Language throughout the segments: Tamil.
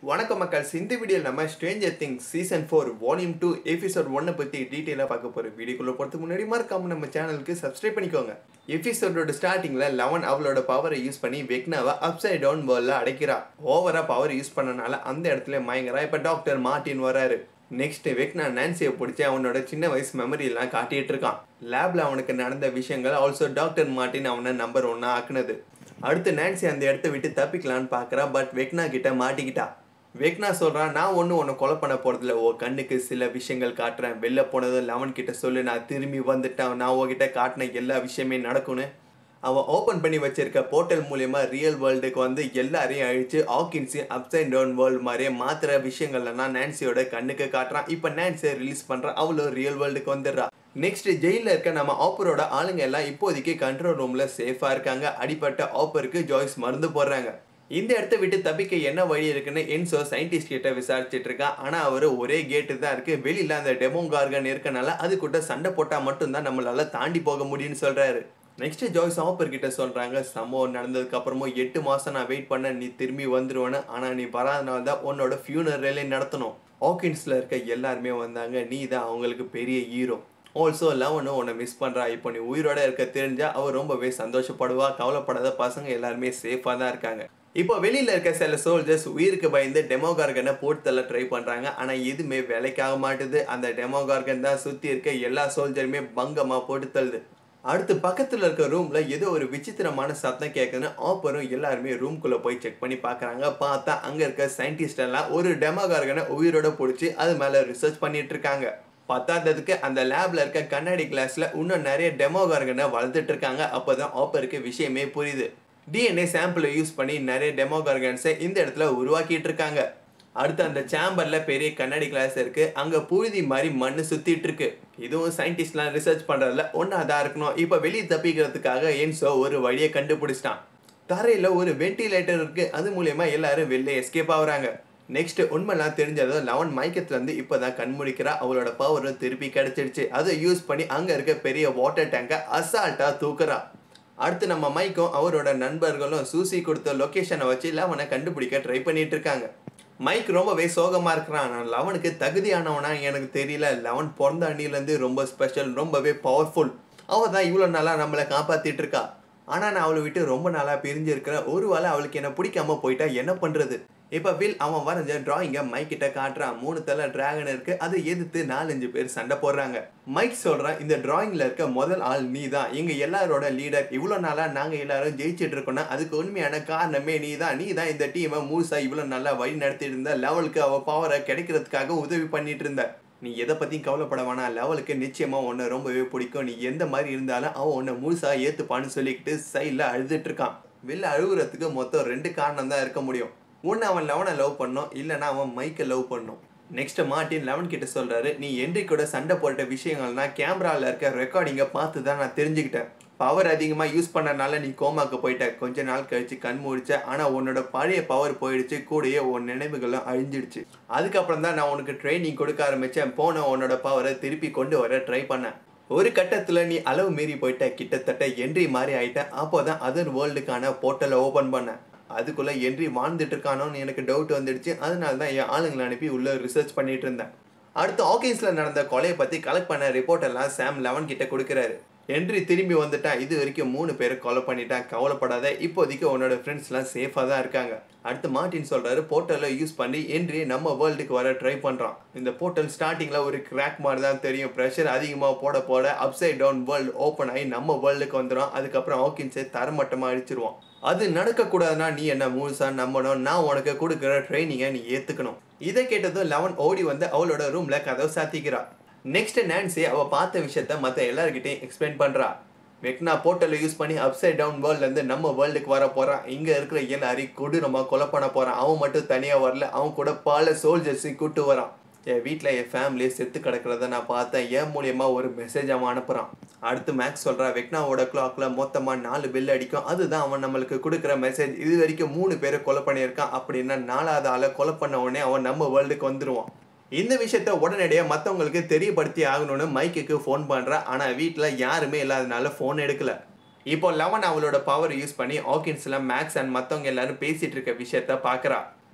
வணக்கம் மக்கள்ஸ் இந்த வீடியோவில் நம்ம Stranger Things season four volume two episode ஒன்னை பற்றி டீட்டெயிலாக பார்க்க போகிறோம் வீடியோக்குள்ளே போகிறதுக்கு முன்னாடி மறக்காம நம்ம சேனலுக்கு சப்ஸ்கிரைப் பண்ணிக்கோங்க எபிசோடோட ஸ்டார்டிங்கில் லெவன் அவளோட பவரை யூஸ் பண்ணி வெக்னாவை அப்சைட் டவுன் வேர்ல்டில் அடைக்கிறா ஓவராக பவர் யூஸ் பண்ணனால அந்த இடத்துல மயங்கரா இப்போ டாக்டர் மார்ட்டின் வராரு நெக்ஸ்ட் வெக்னா நான்சியை பிடிச்சி அவனோட சின்ன வயசு மெமரியெல்லாம் காட்டிட்டு இருக்கான் லேப்ல அவனுக்கு நடந்த விஷயங்கள் ஆல்சோ டாக்டர் மார்ட்டின் அவனை நம்பர் ஒன்னா ஆக்குனது அடுத்து நான்சி அந்த இடத்த விட்டு தப்பிக்கலான்னு பார்க்கறா பட் வெக்னா கிட்ட மாட்டிக்கிட்டா வெக்னா சொல்றான் நான் ஒன்றும் உன்னை கொலை பண்ண போறதில்ல ஓ கண்ணுக்கு சில விஷயங்கள் காட்டுறேன் வெளில போனதும் லெவன் கிட்ட சொல்லு நான் திரும்பி வந்துட்டேன் நான் உன்கிட்ட காட்டின எல்லா விஷயமே நடக்கும்னு அவன் ஓப்பன் பண்ணி வச்சிருக்க போர்ட்டல் மூலியமா ரியல் வேர்ல்டுக்கு வந்து எல்லாரையும் அழிச்சு ஆக்கின்ஸையும் அப்ஸ் அண்ட் டவுன் வேர்ல்டு மாதிரியே மாத்திர விஷயங்கள்லாம் நான்சியோட கண்ணுக்கு காட்டுறான் இப்போ நான்சியை ரிலீஸ் பண்றான் அவளும் ரியல் வேர்ல்டுக்கு வந்துடுறா நெக்ஸ்ட் ஜெயிலில் இருக்க நம்ம ஆப்பரோட ஆளுங்க எல்லாம் இப்போதைக்கு கண்ட்ரோல் ரூம்ல சேஃபா இருக்காங்க அடிப்பட்ட ஆப்பருக்கு ஜாய்ஸ் மருந்து போடுறாங்க இந்த இடத்த விட்டு தப்பிக்க என்ன வழி இருக்குன்னு என்சோ சயின்டிஸ்ட் கிட்ட விசாரிச்சுட்டு இருக்கா ஆனா அவர் ஒரே கேட்டு தான் இருக்கு வெளியில அந்த டெமோகார்கன் இருக்கனால அது கூட சண்டை போட்டா மட்டும்தான் நம்மளால தாண்டி போக முடியும்னு சொல்றாரு நெக்ஸ்ட் ஜாய்ஸ் ஆப்பர் கிட்ட சொல்றாங்க சம்பவம் நடந்ததுக்கு அப்புறமும் எட்டு மாசம் நான் வெயிட் பண்ண நீ திரும்பி வந்துருவேன்னு ஆனா நீ வராதனால தான் உன்னோட ஃபியூனரலே நடத்தணும் ஹாக்கின்ஸ்ல இருக்க எல்லாருமே வந்தாங்க நீ தான் அவங்களுக்கு பெரிய ஹீரோ ஆல்சோ லவனும் உன்னை மிஸ் பண்ணுறா இப்போ நீ உயிரோட இருக்க தெரிஞ்சா அவள் ரொம்பவே சந்தோஷப்படுவா கவலைப்படாத பசங்க எல்லாருமே சேஃபாக தான் இருக்காங்க இப்போ வெளியில் இருக்க சில சோல்ஜர்ஸ் உயிருக்கு பயந்து டெமோகார்கனை போட்டு தள்ள ட்ரை பண்ணுறாங்க ஆனால் எதுவுமே வேலைக்காக மாட்டுது அந்த டெமோகார்கன் தான் சுற்றி இருக்க எல்லா சோல்ஜருமே பங்கமாக போட்டு தள்ளுது அடுத்து பக்கத்தில் இருக்க ரூம்ல ஏதோ ஒரு விசித்திரமான சத்தம் கேட்குதுன்னு ஆப்பரும் எல்லாருமே ரூம்குள்ளே போய் செக் பண்ணி பார்க்குறாங்க பார்த்தா அங்கே இருக்க சயின்டிஸ்ட் எல்லாம் ஒரு டெமோகார்கனை உயிரோட பிடிச்சி அது மேலே ரிசர்ச் பண்ணிட்டு இருக்காங்க பத்தாததுக்கு அந்த லேப்ல இருக்க கண்ணாடி கிளாஸ்ல இன்னும் நிறைய டெமோகார்கனை வளர்த்துட்டு இருக்காங்க அப்போதான் ஆப்பருக்கு விஷயமே புரியுது டிஎன்ஏ சாம்பிளை யூஸ் பண்ணி நிறைய டெமோகார்கன்ஸை இந்த இடத்துல உருவாக்கிட்டு இருக்காங்க அடுத்து அந்த சேம்பர்ல பெரிய கண்ணாடி கிளாஸ் இருக்கு அங்க புழுதி மாதிரி மண்ணு சுத்திட்டு இருக்கு இதுவும் சயின்டிஸ்ட்லாம் ரிசர்ச் பண்றதுல ஒன்னா தான் இருக்கணும் இப்ப வெளியே தப்பிக்கிறதுக்காக என்சோ ஒரு வழியை கண்டுபிடிச்சிட்டான் தரையில ஒரு வென்டிலேட்டர் இருக்கு அது மூலியமா எல்லாரும் வெளில எஸ்கேப் ஆகுறாங்க நெக்ஸ்ட் உண்மைலாம் தெரிஞ்சதும் லெவன் மயக்கத்துல இருந்து இப்பதான் கண்முடிக்கிறா அவளோட பவரும் திருப்பி கிடைச்சிடுச்சு அதை யூஸ் பண்ணி அங்க இருக்க பெரிய வாட்டர் டேங்கை அசால்ட்டா தூக்குறா அடுத்து நம்ம மைக்கும் அவரோட நண்பர்களும் சூசி கொடுத்த லொக்கேஷனை வச்சு லெவனை கண்டுபிடிக்க ட்ரை பண்ணிட்டு இருக்காங்க மைக் ரொம்பவே சோகமா இருக்கிறான் நான் லெவனுக்கு தகுதியானவனா எனக்கு தெரியல லெவன் பிறந்த அணிலேருந்து ரொம்ப ஸ்பெஷல் ரொம்பவே பவர்ஃபுல் அவள் தான் இவ்வளோ நாளா நம்மளை காப்பாத்திட்டு இருக்கா ஆனால் நான் அவளை விட்டு ரொம்ப நாளாக பிரிஞ்சிருக்கிறேன் ஒரு வேளை அவளுக்கு என்ன பிடிக்காம போயிட்டா என்ன பண்ணுறது இப்போ வில் அவன் வரைஞ்ச டிராயிங்கை மைக் கிட்ட காட்டுறான் மூணு தலை டிராகன் இருக்கு அதை எதிர்த்து நாலஞ்சு பேர் சண்டை போடுறாங்க மைக் சொல்றான் இந்த டிராயிங்ல இருக்க முதல் ஆள் நீ தான் எங்க எல்லாரோட லீடர் இவ்வளோ நாளா நாங்க எல்லாரும் ஜெயிச்சிட்டு இருக்கோம்னா அதுக்கு உண்மையான காரணமே நீ தான் நீ தான் இந்த டீமை மூசா இவ்வளோ நல்லா வழி நடத்திட்டு இருந்த லெவலுக்கு அவ பவரை கிடைக்கிறதுக்காக உதவி பண்ணிட்டு இருந்த நீ எதை பற்றியும் கவலைப்பட வேணாம் லெவலுக்கு நிச்சயமாக உன்னை ரொம்பவே பிடிக்கும் நீ எந்த மாதிரி இருந்தாலும் அவன் உன்னை முழுசா ஏற்றுப்பான்னு சொல்லிக்கிட்டு சைடில் அழுதுட்டு இருக்கான் வெளில அழுகுறதுக்கு மொத்தம் ரெண்டு காரணம் தான் இருக்க முடியும் ஒன்று அவன் லெவனை லவ் பண்ணோம் இல்லைனா அவன் மைக்கை லவ் பண்ணும் நெக்ஸ்ட் மார்ட்டின் லெவன் கிட்ட சொல்றாரு நீ என்றி கூட சண்டை போட்ட விஷயங்கள்னா கேமராவில் இருக்க ரெக்கார்டிங்கை பார்த்து தான் நான் தெரிஞ்சுக்கிட்டேன் பவர் அதிகமாக யூஸ் பண்ணனால நீ கோமாக்கு போயிட்ட கொஞ்ச நாள் கழிச்சு கண் மூடிச்ச ஆனால் உன்னோட பழைய பவர் போயிடுச்சு கூடயே உன் நினைவுகளும் அழிஞ்சிடுச்சு அதுக்கப்புறம் தான் நான் உனக்கு ட்ரைனிங் கொடுக்க ஆரம்பித்தேன் போன உன்னோட பவரை திருப்பி கொண்டு வர ட்ரை பண்ணேன் ஒரு கட்டத்தில் நீ அளவு மீறி போயிட்ட கிட்டத்தட்ட என்ட்ரி மாதிரி ஆயிட்ட அப்போ தான் அதர் வேர்ல்டுக்கான போர்ட்டலை ஓப்பன் பண்ணேன் அதுக்குள்ளே என்ட்ரி வாழ்ந்துட்டு இருக்கானோன்னு எனக்கு டவுட் வந்துடுச்சு அதனால தான் என் ஆளுங்களை அனுப்பி உள்ளே ரிசர்ச் பண்ணிட்டு இருந்தேன் அடுத்து ஆக்கின்ஸில் நடந்த கொலையை பற்றி கலெக்ட் பண்ண ரிப்போர்ட் எல்லாம் சாம் லெவன் கிட்ட கொடுக்குறாரு என்ட்ரி திரும்பி வந்துட்டான் இது வரைக்கும் மூணு பேரை கொலை பண்ணிட்டான் கவலைப்படாத இப்போதைக்கு உன்னோட ஃப்ரெண்ட்ஸ்லாம் சேஃபாக தான் இருக்காங்க அடுத்து மார்ட்டின் சொல்கிறாரு போர்ட்டலை யூஸ் பண்ணி என்ட்ரி நம்ம வேர்ல்டுக்கு வர ட்ரை பண்ணுறான் இந்த போர்ட்டல் ஸ்டார்டிங்கில் ஒரு கிராக் மாதிரி தான் தெரியும் ப்ரெஷர் அதிகமாக போட போட அப்சைட் டவுன் வேர்ல்டு ஓப்பன் ஆகி நம்ம வேர்ல்டுக்கு வந்துடும் அதுக்கப்புறம் ஹாக்கின்ஸை தரமட்டமாக அடிச்சிருவான் அது நடக்கக்கூடாதுன்னா நீ என்ன முழுசா நம்பணும் நான் உனக்கு கொடுக்குற ட்ரைனிங்கை நீ ஏற்றுக்கணும் இதை கேட்டதும் லெவன் ஓடி வந்து அவளோட ரூமில் கதவை சாத்திக்கிறா நெக்ஸ்ட் நான்சி அவ பார்த்த விஷயத்த மற்ற எல்லார்கிட்டையும் எக்ஸ்பிளைன் பண்றா வெக்னா போர்ட்டலை யூஸ் பண்ணி அப்சைட் டவுன் வேர்ல்ட்லேருந்து நம்ம வேர்ல்டுக்கு வர போறான் இங்க இருக்கிற எல்லாரையும் கொடூரமாக கொலை பண்ண போறான் அவன் மட்டும் தனியா வரல அவன் கூட பல சோல்ஜர்ஸையும் கூட்டு வரான் என் வீட்டில் என் ஃபேமிலியை செத்து கிடக்கிறத நான் பார்த்தேன் என் மூலியமாக ஒரு மெசேஜ் அவன் அனுப்புகிறான் அடுத்து மேக்ஸ் சொல்கிறா வெக்னாவோட கிளாக்கில் மொத்தமாக நாலு பில் அடிக்கும் அதுதான் அவன் நம்மளுக்கு கொடுக்குற மெசேஜ் இது வரைக்கும் மூணு பேரை கொலை பண்ணியிருக்கான் அப்படின்னா நாலாவது ஆளை கொலை பண்ண உடனே அவன் நம்ம வேர்ல்டுக்கு வந்துடுவான் இந்த விஷயத்த உடனடியாக மற்றவங்களுக்கு தெரியப்படுத்தி ஆகணும்னு மைக்குக்கு ஃபோன் பண்ணுறா ஆனால் வீட்டில் யாருமே இல்லாதனால ஃபோன் எடுக்கல இப்போ லெவன் அவளோட பவர் யூஸ் பண்ணி ஆக்கின்ஸில் மேக்ஸ் அண்ட் மற்றவங்க எல்லாரும் பேசிகிட்டு இருக்க விஷயத்த பார்க்குறா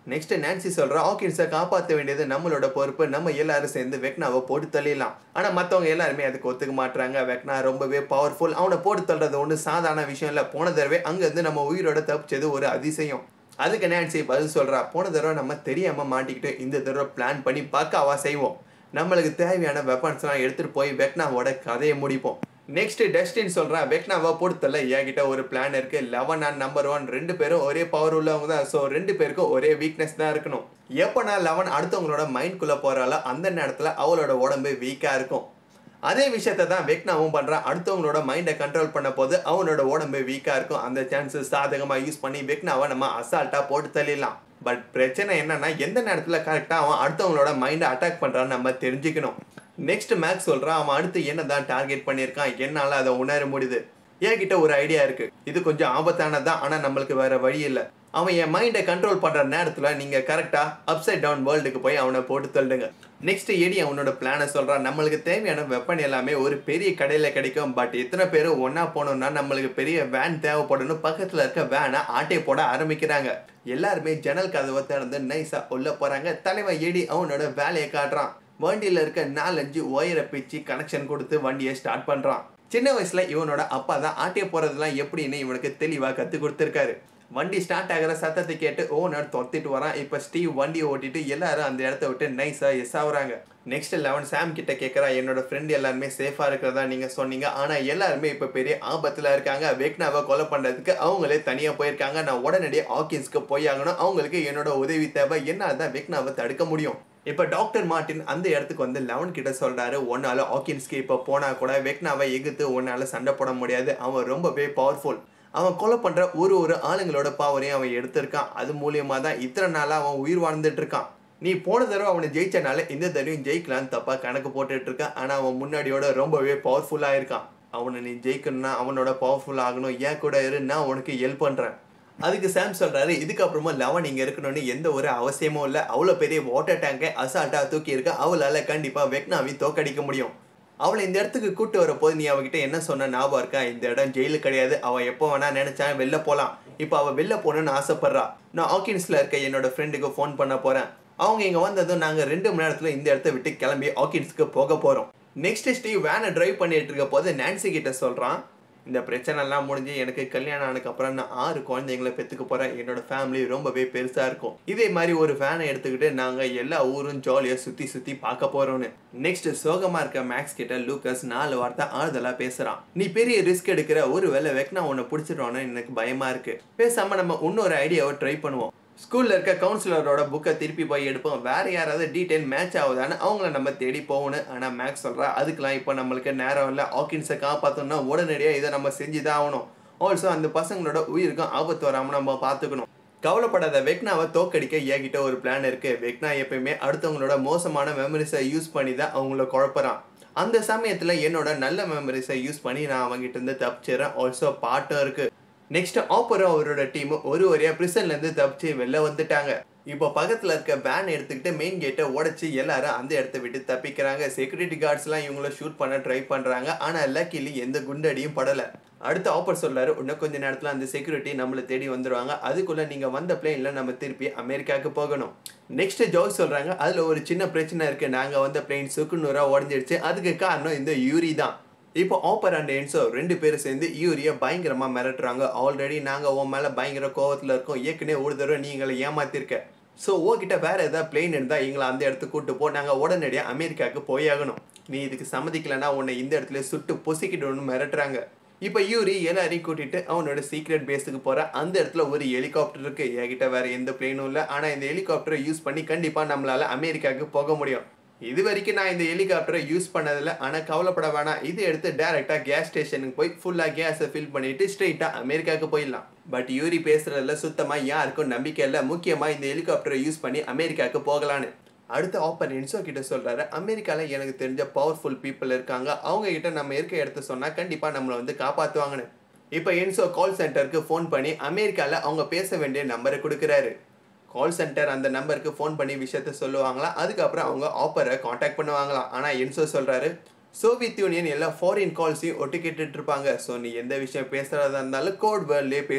நெக்ஸ்ட் நான்சி சொல்றா ஹாக்கின்ஸை காப்பாற்ற வேண்டியது நம்மளோட பொறுப்பு நம்ம எல்லாரும் சேர்ந்து வெக்னாவை போட்டு தள்ளிடலாம் ஆனா மத்தவங்க எல்லாருமே அதுக்கு ஒத்துக்க மாட்டாங்க வெக்னா ரொம்பவே பவர்ஃபுல் அவனை போட்டு தள்ளுறது ஒன்றும் சாதாரண விஷயம் இல்லை போன தடவை அங்கேருந்து நம்ம உயிரோட தப்பிச்சது ஒரு அதிசயம் அதுக்கு நான்சி பதில் சொல்றா போன தடவை நம்ம தெரியாம மாட்டிக்கிட்டு இந்த தடவை பிளான் பண்ணி பக்காவா செய்வோம் நம்மளுக்கு தேவையான வெப்பன்ஸ்லாம் எடுத்துட்டு போய் வெக்னாவோட கதையை முடிப்போம் நெக்ஸ்ட் டெஸ்டின் சொல்றான் வெக்னாவை பொறுத்தல என்கிட்ட ஒரு பிளான் இருக்கு லெவன் அண்ட் நம்பர் ஒன் ரெண்டு பேரும் ஒரே பவர் உள்ளவங்க தான் ஸோ ரெண்டு பேருக்கும் ஒரே வீக்னஸ் தான் இருக்கணும் எப்போ நான் லெவன் அடுத்தவங்களோட மைண்ட்குள்ள போறாளோ அந்த நேரத்துல அவளோட உடம்பு வீக்கா இருக்கும் அதே விஷயத்தை தான் வெக்னாவும் பண்றான் அடுத்தவங்களோட மைண்டை கண்ட்ரோல் பண்ண போது அவனோட உடம்பு வீக்கா இருக்கும் அந்த சான்சஸ் சாதகமா யூஸ் பண்ணி வெக்னாவை நம்ம அசால்ட்டா போட்டு தள்ளிடலாம் பட் பிரச்சனை என்னன்னா எந்த நேரத்துல கரெக்டா அவன் அடுத்தவங்களோட மைண்டை அட்டாக் பண்றான்னு நம்ம தெரிஞ்சுக்கணும் நெக்ஸ்ட் மேக்ஸ் சொல்றான் அவன் அடுத்து என்ன தான் டார்கெட் பண்ணியிருக்கான் என்னால அதை உணர முடியுது என்கிட்ட ஒரு ஐடியா இருக்கு இது கொஞ்சம் ஆபத்தானதான் ஆனா நம்மளுக்கு வேற வழி இல்லை அவன் என் மைண்டை கண்ட்ரோல் பண்ற நேரத்துல நீங்க கரெக்டா அப்சைட் டவுன் வேர்ல்டுக்கு போய் அவனை போட்டு தள்ளுங்க நெக்ஸ்ட் எடி அவனோட பிளானை சொல்றான் நம்மளுக்கு தேவையான வெப்பன் எல்லாமே ஒரு பெரிய கடையில கிடைக்கும் பட் எத்தனை பேர் ஒன்னா போனோம்னா நம்மளுக்கு பெரிய வேன் தேவைப்படணும் பக்கத்துல இருக்க வேனை ஆட்டை போட ஆரம்பிக்கிறாங்க எல்லாருமே ஜன்னல் கதவை திறந்து நைஸா உள்ள போறாங்க தலைவன் எடி அவனோட வேலையை காட்டுறான் வண்டியில இருக்க நாலஞ்சு ஒயரை பிச்சு கனெக்ஷன் கொடுத்து வண்டியை ஸ்டார்ட் பண்றான் சின்ன வயசுல இவனோட அப்பா தான் ஆட்டிய போறதெல்லாம் எப்படின்னு இவனுக்கு தெளிவா கத்து கொடுத்துருக்காரு வண்டி ஸ்டார்ட் ஆகிற சத்தத்தை கேட்டு ஓனர் தொத்திட்டு வரான் இப்போ ஸ்டீவ் வண்டியை ஓட்டிட்டு எல்லாரும் அந்த இடத்த விட்டு நைஸா எஸ் ஆகுறாங்க நெக்ஸ்ட் லெவன் சாம் கிட்ட கேட்குறா என்னோட ஃப்ரெண்ட் எல்லாருமே சேஃபா இருக்கிறதா நீங்க சொன்னீங்க ஆனா எல்லாருமே இப்போ பெரிய ஆபத்துல இருக்காங்க வெக்னாவை கொலை பண்றதுக்கு அவங்களே தனியா போயிருக்காங்க நான் உடனடியே ஆக்கின்ஸ்க்கு போய் ஆகணும் அவங்களுக்கு என்னோட உதவி தேவை என்னால் தான் வெக்னாவை தடுக்க முடியும் இப்போ டாக்டர் மார்ட்டின் அந்த இடத்துக்கு வந்து லெவன் கிட்ட சொல்றாரு ஒன்னால ஆக்கின்ஸ்க்கு இப்போ போனா கூட வெக்னாவை எகுத்து ஒன்னால சண்டை போட முடியாது அவன் ரொம்பவே பவர்ஃபுல் அவன் கொலை பண்ற ஒரு ஒரு ஆளுங்களோட பாவரையும் அவன் எடுத்திருக்கான் அது மூலியமா தான் இத்தனை நாளா அவன் உயிர் வாழ்ந்துட்டு இருக்கான் நீ போன தடவை அவனை ஜெயிச்சனால இந்த தடவையும் ஜெயிக்கலான்னு தப்பா கணக்கு போட்டுட்டு இருக்கான் ஆனா அவன் முன்னாடியோட ரொம்பவே பவர்ஃபுல்லா இருக்கான் அவனை நீ ஜெயிக்கணும்னா அவனோட பவர்ஃபுல் ஆகணும் ஏன் கூட இரு நான் உனக்கு ஹெல்ப் பண்றேன் அதுக்கு சாம் சொல்றாரு இதுக்கப்புறமா லெவன் இங்க இருக்கணும்னு எந்த ஒரு அவசியமும் இல்லை அவ்வளோ பெரிய வாட்டர் டேங்கை அசால்ட்டா தூக்கி இருக்க அவளால கண்டிப்பா வெக்னாவை தோக்கடிக்க முடியும் அவளை இந்த இடத்துக்கு கூட்டு வர போது நீ அவகிட்ட என்ன சொன்ன ஞாபகம் இருக்கா இந்த இடம் ஜெயிலு கிடையாது அவன் எப்போ வேணா நினைச்சா வெளில போலாம் இப்போ அவ வெளில போகணும்னு ஆசைப்படுறா நான் ஆக்கின்ஸ்ல இருக்க என்னோட ஃப்ரெண்டுக்கு ஃபோன் பண்ண போறேன் அவங்க இங்க வந்ததும் நாங்க ரெண்டு மணி நேரத்துல இந்த இடத்த விட்டு கிளம்பி ஆக்கின்ஸ்க்கு போக போறோம் நெக்ஸ்ட் ஸ்டீவ் வேனை டிரைவ் பண்ணிட்டு இருக்க போது நான்சி கிட்ட சொல்றான் இந்த பிரச்சனைலாம் முடிஞ்சு எனக்கு கல்யாணம் ஆனதுக்கப்புறம் நான் ஆறு குழந்தைங்களை பெற்றுக்க போகிறேன் என்னோட ஃபேமிலி ரொம்பவே பெருசாக இருக்கும் இதே மாதிரி ஒரு ஃபேனை எடுத்துக்கிட்டு நாங்கள் எல்லா ஊரும் ஜாலியாக சுற்றி சுற்றி பார்க்க போகிறோன்னு நெக்ஸ்ட் சோகமாக இருக்க மேக்ஸ் கிட்ட லூக்கஸ் நாலு வார்த்தை ஆறுதலாக பேசுகிறான் நீ பெரிய ரிஸ்க் எடுக்கிற ஒரு வேலை வெக்னா உன்னை பிடிச்சிட்டோன்னு எனக்கு பயமாக இருக்கு பேசாமல் நம்ம இன்னொரு ஐடியாவை ட்ரை பண்ணுவோம் ஸ்கூல்ல இருக்க கவுன்சிலரோட புக்கை திருப்பி போய் எடுப்போம் வேற யாராவது டீட்டெயில் மேட்ச் ஆகுதான்னு அவங்கள நம்ம தேடி போகணும் ஆனா மேக்ஸ் சொல்றா அதுக்கெல்லாம் இப்போ நம்மளுக்கு நேரம் இல்லை ஆக்கின்ஸை காப்பாற்றணும்னா உடனடியாக இதை நம்ம செஞ்சு தான் ஆகணும் ஆல்சோ அந்த பசங்களோட உயிருக்கும் ஆபத்து வராமல் நம்ம பார்த்துக்கணும் கவலைப்படாத வெக்னாவை தோக்கடிக்க என்கிட்ட ஒரு பிளான் இருக்கு வெக்னா எப்பயுமே அடுத்தவங்களோட மோசமான மெமரிஸை யூஸ் பண்ணி தான் அவங்கள குழப்பறான் அந்த சமயத்தில் என்னோட நல்ல மெமரிஸை யூஸ் பண்ணி நான் அவங்ககிட்ட இருந்து தப்பிச்சிடறேன் ஆல்சோ பாட்டும் இருக்கு நெக்ஸ்ட் ஆப்பரும் அவரோட டீம் ஒரு வழியா பிரிசன்ல இருந்து தப்பிச்சு வெளில வந்துட்டாங்க இப்போ பக்கத்துல இருக்க வேன் எடுத்துக்கிட்டு மெயின் கேட்டை உடைச்சு எல்லாரும் அந்த இடத்த விட்டு தப்பிக்கிறாங்க செக்யூரிட்டி கார்ட்ஸ்லாம் இவங்கள ஷூட் பண்ண ட்ரை பண்றாங்க ஆனா லக்கிலி எந்த குண்டடியும் படல அடுத்த ஆப்பர் சொல்றாரு இன்னும் கொஞ்ச நேரத்துல அந்த செக்யூரிட்டி நம்மளை தேடி வந்துருவாங்க அதுக்குள்ள நீங்க வந்த பிளேன்ல நம்ம திருப்பி அமெரிக்காவுக்கு போகணும் நெக்ஸ்ட் ஜோய் சொல்றாங்க அதுல ஒரு சின்ன பிரச்சனை இருக்கு நாங்க வந்த பிளேன் சுக்குநூறா உடஞ்சிடுச்சு அதுக்கு காரணம் இந்த யூரி தான் இப்போ ஆப்பர் அண்ட் என்சோ ரெண்டு பேரும் சேர்ந்து யூரியை பயங்கரமா மிரட்டுறாங்க ஆல்ரெடி நாங்க உன் மேல பயங்கர கோவத்துல இருக்கோம் ஏற்கனவே ஒரு தடவை நீ எங்களை ஏமாத்திருக்க ஸோ உங்ககிட்ட வேற ஏதாவது பிளேன் இருந்தா எங்களை அந்த இடத்துக்கு கூட்டு போ நாங்க உடனடியாக அமெரிக்காவுக்கு போயாகணும் நீ இதுக்கு சம்மதிக்கலைன்னா உன்னை இந்த இடத்துல சுட்டு பொசிக்கிட்டோன்னு மிரட்டுறாங்க இப்போ யூரி எல்லாரையும் கூட்டிட்டு அவனோட சீக்ரெட் பேஸுக்கு போற அந்த இடத்துல ஒரு ஹெலிகாப்டர் இருக்கு என்கிட்ட வேற எந்த பிளேனும் இல்லை ஆனா இந்த ஹெலிகாப்டரை யூஸ் பண்ணி கண்டிப்பா நம்மளால அமெரிக்காவுக்கு போக முடியும் இது வரைக்கும் நான் இந்த ஹெலிகாப்டரை யூஸ் பண்ணதில்ல ஆனால் கவலைப்பட வேணாம் இது எடுத்து டேரெக்டாக கேஸ் ஸ்டேஷனுக்கு போய் ஃபுல்லாக கேஸை ஃபில் பண்ணிட்டு ஸ்ட்ரெயிட்டாக அமெரிக்காவுக்கு போயிடலாம் பட் யூரி பேசுறதுல சுத்தமாக யாருக்கும் நம்பிக்கை இல்லை முக்கியமாக இந்த ஹெலிகாப்டரை யூஸ் பண்ணி அமெரிக்காவுக்கு போகலான்னு அடுத்த ஆப்பர் என்சோ கிட்ட சொல்றாரு அமெரிக்கால எனக்கு தெரிஞ்ச பவர்ஃபுல் பீப்புள் இருக்காங்க அவங்க கிட்ட நம்ம இருக்க இடத்த சொன்னா கண்டிப்பா நம்மளை வந்து காப்பாத்துவாங்கன்னு இப்போ என்சோ கால் சென்டருக்கு ஃபோன் பண்ணி அமெரிக்கால அவங்க பேச வேண்டிய நம்பரை கொடுக்குறாரு கால் சென்டர் அந்த நம்பருக்கு ஃபோன் பண்ணி விஷயத்த சொல்லுவாங்களா அதுக்கப்புறம் அவங்க ஆப்பரை காண்டாக்ட் பண்ணுவாங்களாம் ஆனால் என்சோ சொல்கிறாரு சோவியத் யூனியன் எல்லா ஃபாரின் கால்ஸையும் ஒட்டு கேட்டுட்டு இருப்பாங்க ஸோ நீ எந்த விஷயம் பேசுகிறதா இருந்தாலும் கோட் வேர்ட்லேயே பேசு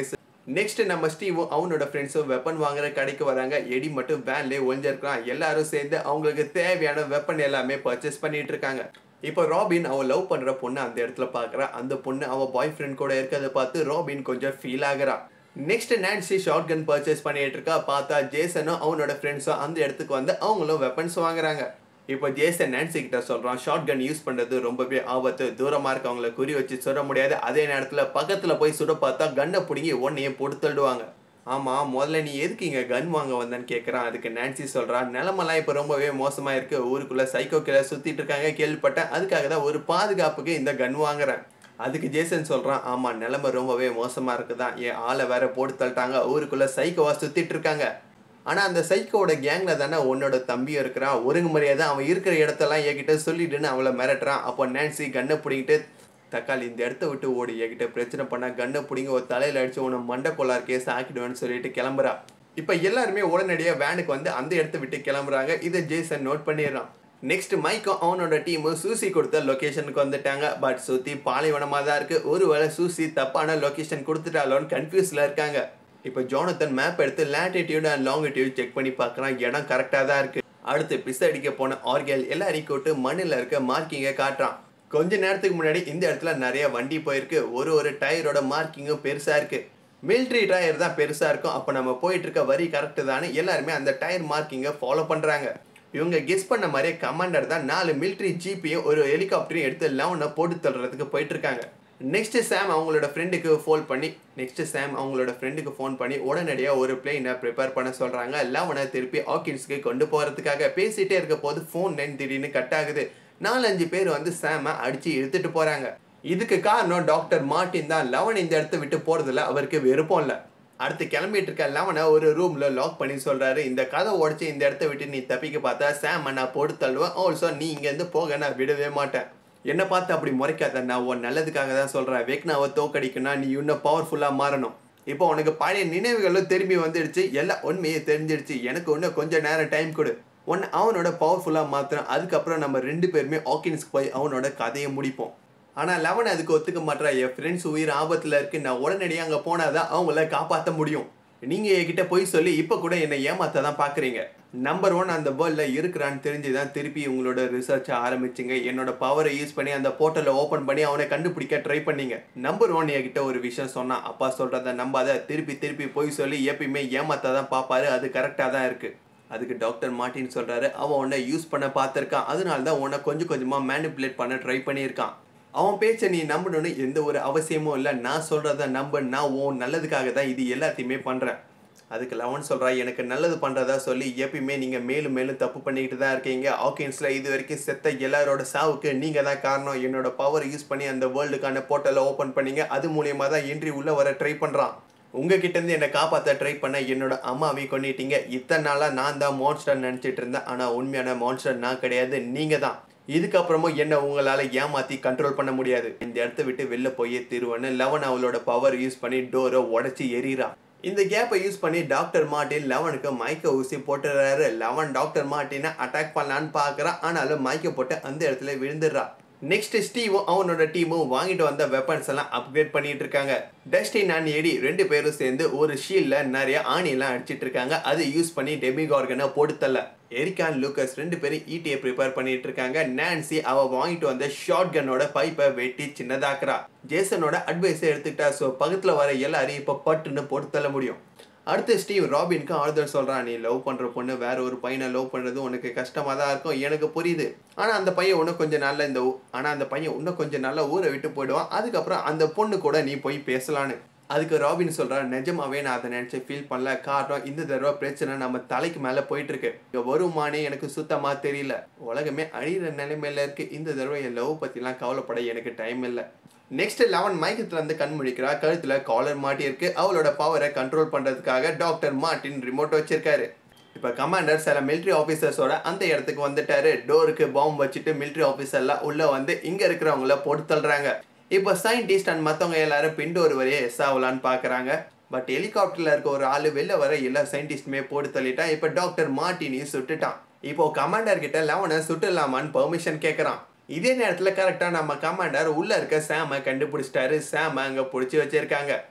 நெக்ஸ்ட் நம்ம ஸ்டீவும் அவனோட ஃப்ரெண்ட்ஸும் வெப்பன் வாங்குற கடைக்கு வராங்க எடி மட்டும் வேன்லேயே ஒழிஞ்சிருக்கான் எல்லாரும் சேர்ந்து அவங்களுக்கு தேவையான வெப்பன் எல்லாமே பர்ச்சேஸ் பண்ணிட்டு இருக்காங்க இப்போ ராபின் அவ லவ் பண்ற பொண்ணு அந்த இடத்துல பாக்குறா அந்த பொண்ணு அவ பாய் ஃப்ரெண்ட் கூட இருக்கிறத பார்த்து ராபின் கொஞ்சம் ஃபீல் ஆகுறா next Nancy shotgun purchase பண்ணிட்டு இருக்கா பார்த்தா ஜேசனும் அவனோட ஃப்ரெண்ட்ஸும் அந்த இடத்துக்கு வந்து அவங்களும் வெப்பன்ஸ் வாங்குறாங்க இப்போ ஜேசன் நான்சி கிட்ட சொல்றான் ஷார்ட் கன் யூஸ் பண்றது ரொம்பவே ஆபத்து தூரமா இருக்கவங்கள குறி வச்சு சுட முடியாது அதே நேரத்துல பக்கத்துல போய் சுட பார்த்தா கன்னை பிடுங்கி ஒன்னையே போட்டு தள்ளுவாங்க ஆமா முதல்ல நீ எதுக்கு இங்க கன் வாங்க வந்தேன்னு கேக்குறான் அதுக்கு நான்சி சொல்றான் நிலமெல்லாம் இப்ப ரொம்பவே மோசமா இருக்கு ஊருக்குள்ள சைக்கோ கிளர் சுத்திட்டு இருக்காங்க கேள்விப்பட்டேன் அதுக்காக தான் ஒரு பாதுகாப்புக்கு இந்த கன் வாங்குறேன் அதுக்கு ஜேசன் சொல்றான் ஆமா நிலைமை ரொம்பவே மோசமா இருக்குதான் என் ஆளை வேற போட்டு தள்ளிட்டாங்க ஊருக்குள்ள சைக்கோவா சுத்திட்டு இருக்காங்க ஆனா அந்த சைக்கோட கேங்ல தானே உன்னோட தம்பியும் இருக்கிறான் ஒருங்கு மரியாதை அவன் இருக்கிற இடத்தெல்லாம் என்கிட்ட சொல்லிட்டுன்னு அவளை மிரட்டுறான் அப்போ நான்சி கண்ணை பிடிங்கிட்டு தக்காளி இந்த இடத்த விட்டு ஓடி என்கிட்ட பிரச்சனை பண்ணா கண்ணை பிடிங்க ஒரு தலையில அடிச்சு உன்னை மண்டை கொள்ளார் கேஸ் ஆக்கிடுவேன்னு சொல்லிட்டு கிளம்புறா இப்போ எல்லாருமே உடனடியாக வேனுக்கு வந்து அந்த இடத்த விட்டு கிளம்புறாங்க இதை ஜேசன் நோட் பண்ணிடுறான் நெக்ஸ்ட் மைக்கும் அவனோட டீமு சூசி கொடுத்த லொக்கேஷனுக்கு வந்துட்டாங்க பட் சுற்றி பாலைவனமாக தான் இருக்கு ஒருவேளை சூசி தப்பான லொக்கேஷன் கொடுத்துட்டாலோன்னு கன்ஃபியூஸில் இருக்காங்க இப்போ ஜோனத்தன் மேப் எடுத்து லேட்டிடியூட் அண்ட் லாங்கிடியூட் செக் பண்ணி பார்க்குறான் இடம் கரெக்டாக தான் இருக்கு அடுத்து பிஸ் அடிக்க போன ஆர்கேல் எல்லாரையும் கூட்டு மண்ணில் இருக்க மார்க்கிங்கை காட்டுறான் கொஞ்ச நேரத்துக்கு முன்னாடி இந்த இடத்துல நிறைய வண்டி போயிருக்கு ஒரு ஒரு டயரோட மார்க்கிங்கும் பெருசாக இருக்கு மிலிட்ரி டயர் தான் பெருசாக இருக்கும் அப்போ நம்ம போயிட்டு இருக்க வரி கரெக்டு தானே எல்லாருமே அந்த டயர் மார்க்கிங்கை ஃபாலோ பண்ணுறாங்க இவங்க கெஸ் பண்ண மாதிரியே கமாண்டர் தான் நாலு மிலிட்ரி ஜீப்பையும் ஒரு ஹெலிகாப்டரையும் எடுத்து லெவனை போட்டு தள்ளுறதுக்கு போயிட்டு இருக்காங்க நெக்ஸ்ட் சாம் அவங்களோட ஃப்ரெண்டுக்கு ஃபோன் பண்ணி நெக்ஸ்ட் சாம் அவங்களோட ஃப்ரெண்டுக்கு ஃபோன் பண்ணி உடனடியாக ஒரு பிளெயினை ப்ரிப்பேர் பண்ண சொல்கிறாங்க லெவனை திருப்பி ஆக்கின்ஸ்க்கு கொண்டு போகிறதுக்காக பேசிகிட்டே இருக்க போது ஃபோன் லைன் திடீர்னு கட் ஆகுது நாலஞ்சு பேர் வந்து சாமை அடித்து இழுத்துட்டு போகிறாங்க இதுக்கு காரணம் டாக்டர் மார்ட்டின் தான் லெவன் இந்த இடத்த விட்டு போகிறதுல அவருக்கு விருப்பம் இல்லை அடுத்து கிளம்பிட்டு இருக்க லெவனை ஒரு ரூம்ல லாக் பண்ணி சொல்றாரு இந்த கதை உடச்சி இந்த இடத்த விட்டு நீ தப்பிக்க பார்த்தா சாம் நான் போட்டு தள்ளுவேன் ஆல்சோ நீ இங்கேருந்து போக நான் விடவே மாட்டேன் என்ன பார்த்து அப்படி முறைக்காத நான் உன் நல்லதுக்காக தான் சொல்கிறேன் வெக்னாவை தோக்கடிக்கணும் நீ இன்னும் பவர்ஃபுல்லாக மாறணும் இப்போ உனக்கு பழைய நினைவுகளும் திரும்பி வந்துடுச்சு எல்லா உண்மையை தெரிஞ்சிடுச்சு எனக்கு இன்னும் கொஞ்சம் நேரம் டைம் கொடு ஒன்று அவனோட பவர்ஃபுல்லாக மாத்திரம் அதுக்கப்புறம் நம்ம ரெண்டு பேருமே ஆக்கின்ஸ்க்கு போய் அவனோட கதையை முடிப்போம் ஆனால் லெவன் அதுக்கு ஒத்துக்க மாட்டா என் ஃப்ரெண்ட்ஸ் உயிர் ஆபத்தில் இருக்கு நான் உடனடியாக அங்கே போனாதான் அவங்கள காப்பாற்ற முடியும் நீங்கள் என்கிட்ட போய் சொல்லி இப்போ கூட என்னை ஏமாத்த தான் பார்க்குறீங்க நம்பர் ஒன் அந்த வேர்ல்டில் இருக்கிறான்னு தெரிஞ்சு தான் திருப்பி உங்களோட ரிசர்ச்சை ஆரம்பிச்சிங்க என்னோட பவரை யூஸ் பண்ணி அந்த போர்ட்டலை ஓப்பன் பண்ணி அவனை கண்டுபிடிக்க ட்ரை பண்ணீங்க நம்பர் ஒன் என்கிட்ட ஒரு விஷயம் சொன்னான் அப்பா சொல்கிறத நம்பாத திருப்பி திருப்பி போய் சொல்லி எப்பயுமே ஏமாத்த தான் பார்ப்பாரு அது கரெக்டாக தான் இருக்குது அதுக்கு டாக்டர் மார்ட்டின் சொல்கிறாரு அவன் உன்னை யூஸ் பண்ண பார்த்துருக்கான் அதனால தான் உன்னை கொஞ்சம் கொஞ்சமாக மேனிப்புலேட் பண்ண ட்ரை பண்ணியிருக்கான் அவன் பேச்சை நீ நம்பணும்னு எந்த ஒரு அவசியமும் இல்லை நான் சொல்கிறத நம்ப நான் உன் நல்லதுக்காக தான் இது எல்லாத்தையுமே பண்ணுறேன் அதுக்கு லெவன் சொல்கிறா எனக்கு நல்லது பண்ணுறதா சொல்லி எப்பயுமே நீங்கள் மேலும் மேலும் தப்பு பண்ணிக்கிட்டு தான் இருக்கீங்க ஆக்கின்ஸில் இது வரைக்கும் செத்த எல்லாரோட சாவுக்கு நீங்கள் தான் காரணம் என்னோட பவர் யூஸ் பண்ணி அந்த வேர்ல்டுக்கான போர்ட்டலை ஓப்பன் பண்ணீங்க அது மூலியமாக தான் என்ட்ரி உள்ளே வர ட்ரை பண்ணுறான் உங்ககிட்ட இருந்து என்னை காப்பாற்ற ட்ரை பண்ண என்னோட அம்மாவை கொண்டுட்டீங்க இத்தனை நாளாக நான் தான் மான்ஸ்டர் நினச்சிட்டு இருந்தேன் ஆனால் உண்மையான மான்ஸ்டர் நான் கிடையாது நீங்கள் தான் இதுக்கப்புறமும் என்ன உங்களால் ஏமாற்றி கண்ட்ரோல் பண்ண முடியாது இந்த இடத்த விட்டு வெளில போய் திருவன்னு லெவன் அவளோட பவர் யூஸ் பண்ணி டோரை உடச்சி எறிகிறான் இந்த கேப்பை யூஸ் பண்ணி டாக்டர் மார்ட்டின் லெவனுக்கு மயக்க ஊசி போட்டுறாரு லெவன் டாக்டர் மார்ட்டினை அட்டாக் பண்ணலான்னு பார்க்குறான் ஆனாலும் மயக்க போட்டு அந்த இடத்துல விழுந்துடுறான் நெக்ஸ்ட் ஸ்டீவும் அவனோட டீமும் வாங்கிட்டு வந்த வெப்பன்ஸ் எல்லாம் அப்கிரேட் பண்ணிட்டு இருக்காங்க டஸ்டின் அண்ட் எடி ரெண்டு பேரும் சேர்ந்து ஒரு ஷீல்ட்ல நிறைய ஆணியெல்லாம் அடிச்சிட்டு இருக்காங்க அதை யூஸ் பண்ணி டெமிகார்கனை போட்டுத்தல எரிகான் லூக்கஸ் ரெண்டு பேரும் ஈட்டியை ப்ரிப்பேர் பண்ணிட்டு இருக்காங்க நான்சி அவ வாங்கிட்டு வந்த ஷார்ட் கன்னோட பைப்பை வெட்டி சின்னதாக்குறா ஜேசனோட அட்வைஸை எடுத்துக்கிட்டா ஸோ பக்கத்தில் வர எல்லாரையும் இப்போ பட்டுன்னு போட்டு தள்ள முடியும் அடுத்து ஸ்டீவ் ராபின்க்கு ஆறுதல் சொல்கிறான் நீ லவ் பண்ணுற பொண்ணு வேற ஒரு பையனை லவ் பண்ணுறது உனக்கு கஷ்டமாக தான் இருக்கும் எனக்கு புரியுது ஆனால் அந்த பையன் இன்னும் கொஞ்சம் நாளில் இந்த ஆனால் அந்த பையன் இன்னும் கொஞ்சம் நாளில் ஊரை விட்டு போயிடுவான் அதுக்கப்புறம் அந்த பொண்ணு கூட நீ போய் பேசலான்னு அதுக்கு ராபின் சொல்கிறான் நிஜமாவே நான் அதை நினச்சி ஃபீல் பண்ணல காரணம் இந்த தடவை பிரச்சனை நம்ம தலைக்கு மேலே போயிட்டு இருக்கு இங்கே வருமானே எனக்கு சுத்தமாக தெரியல உலகமே அழிகிற நிலைமையில இருக்கு இந்த தடவை என் லவ் பற்றிலாம் கவலைப்பட எனக்கு டைம் இல்லை நெக்ஸ்ட் லெவன் மயக்கத்துல இருந்து கண் முழிக்கிறா கழுத்துல காலர் மாட்டி இருக்கு அவளோட பவரை கண்ட்ரோல் பண்றதுக்காக டாக்டர் மார்ட்டின் ரிமோட் வச்சிருக்காரு இப்போ கமாண்டர் சில மிலிட்ரி ஆஃபீஸர்ஸோட அந்த இடத்துக்கு வந்துட்டாரு டோருக்கு பாம்பு வச்சுட்டு மிலிட்ரி ஆஃபீஸர்லாம் உள்ள வந்து இங்க இருக்கிறவங்கள போட்டு தள்ளுறாங்க இப்போ சயின்டிஸ்ட் அண்ட் மற்றவங்க எல்லாரும் பின்டோர் வரையே எஸ் ஆகலான்னு பார்க்குறாங்க பட் ஹெலிகாப்டர்ல இருக்க ஒரு ஆள் வெளில வர எல்லா சயின்டிஸ்டுமே போட்டு தள்ளிட்டான் இப்போ டாக்டர் மார்ட்டினையும் சுட்டுட்டான் இப்போ கமாண்டர் கிட்ட லெவனை சுட்டுலாமான்னு பெர்மிஷன் கேட்குறான் இதே நேரத்தில் கரெக்டாக நம்ம கமாண்டர் உள்ளே இருக்க சாமை கண்டுபிடிச்சிட்டாரு சாமை அங்கே பிடிச்சி வச்சிருக்காங்க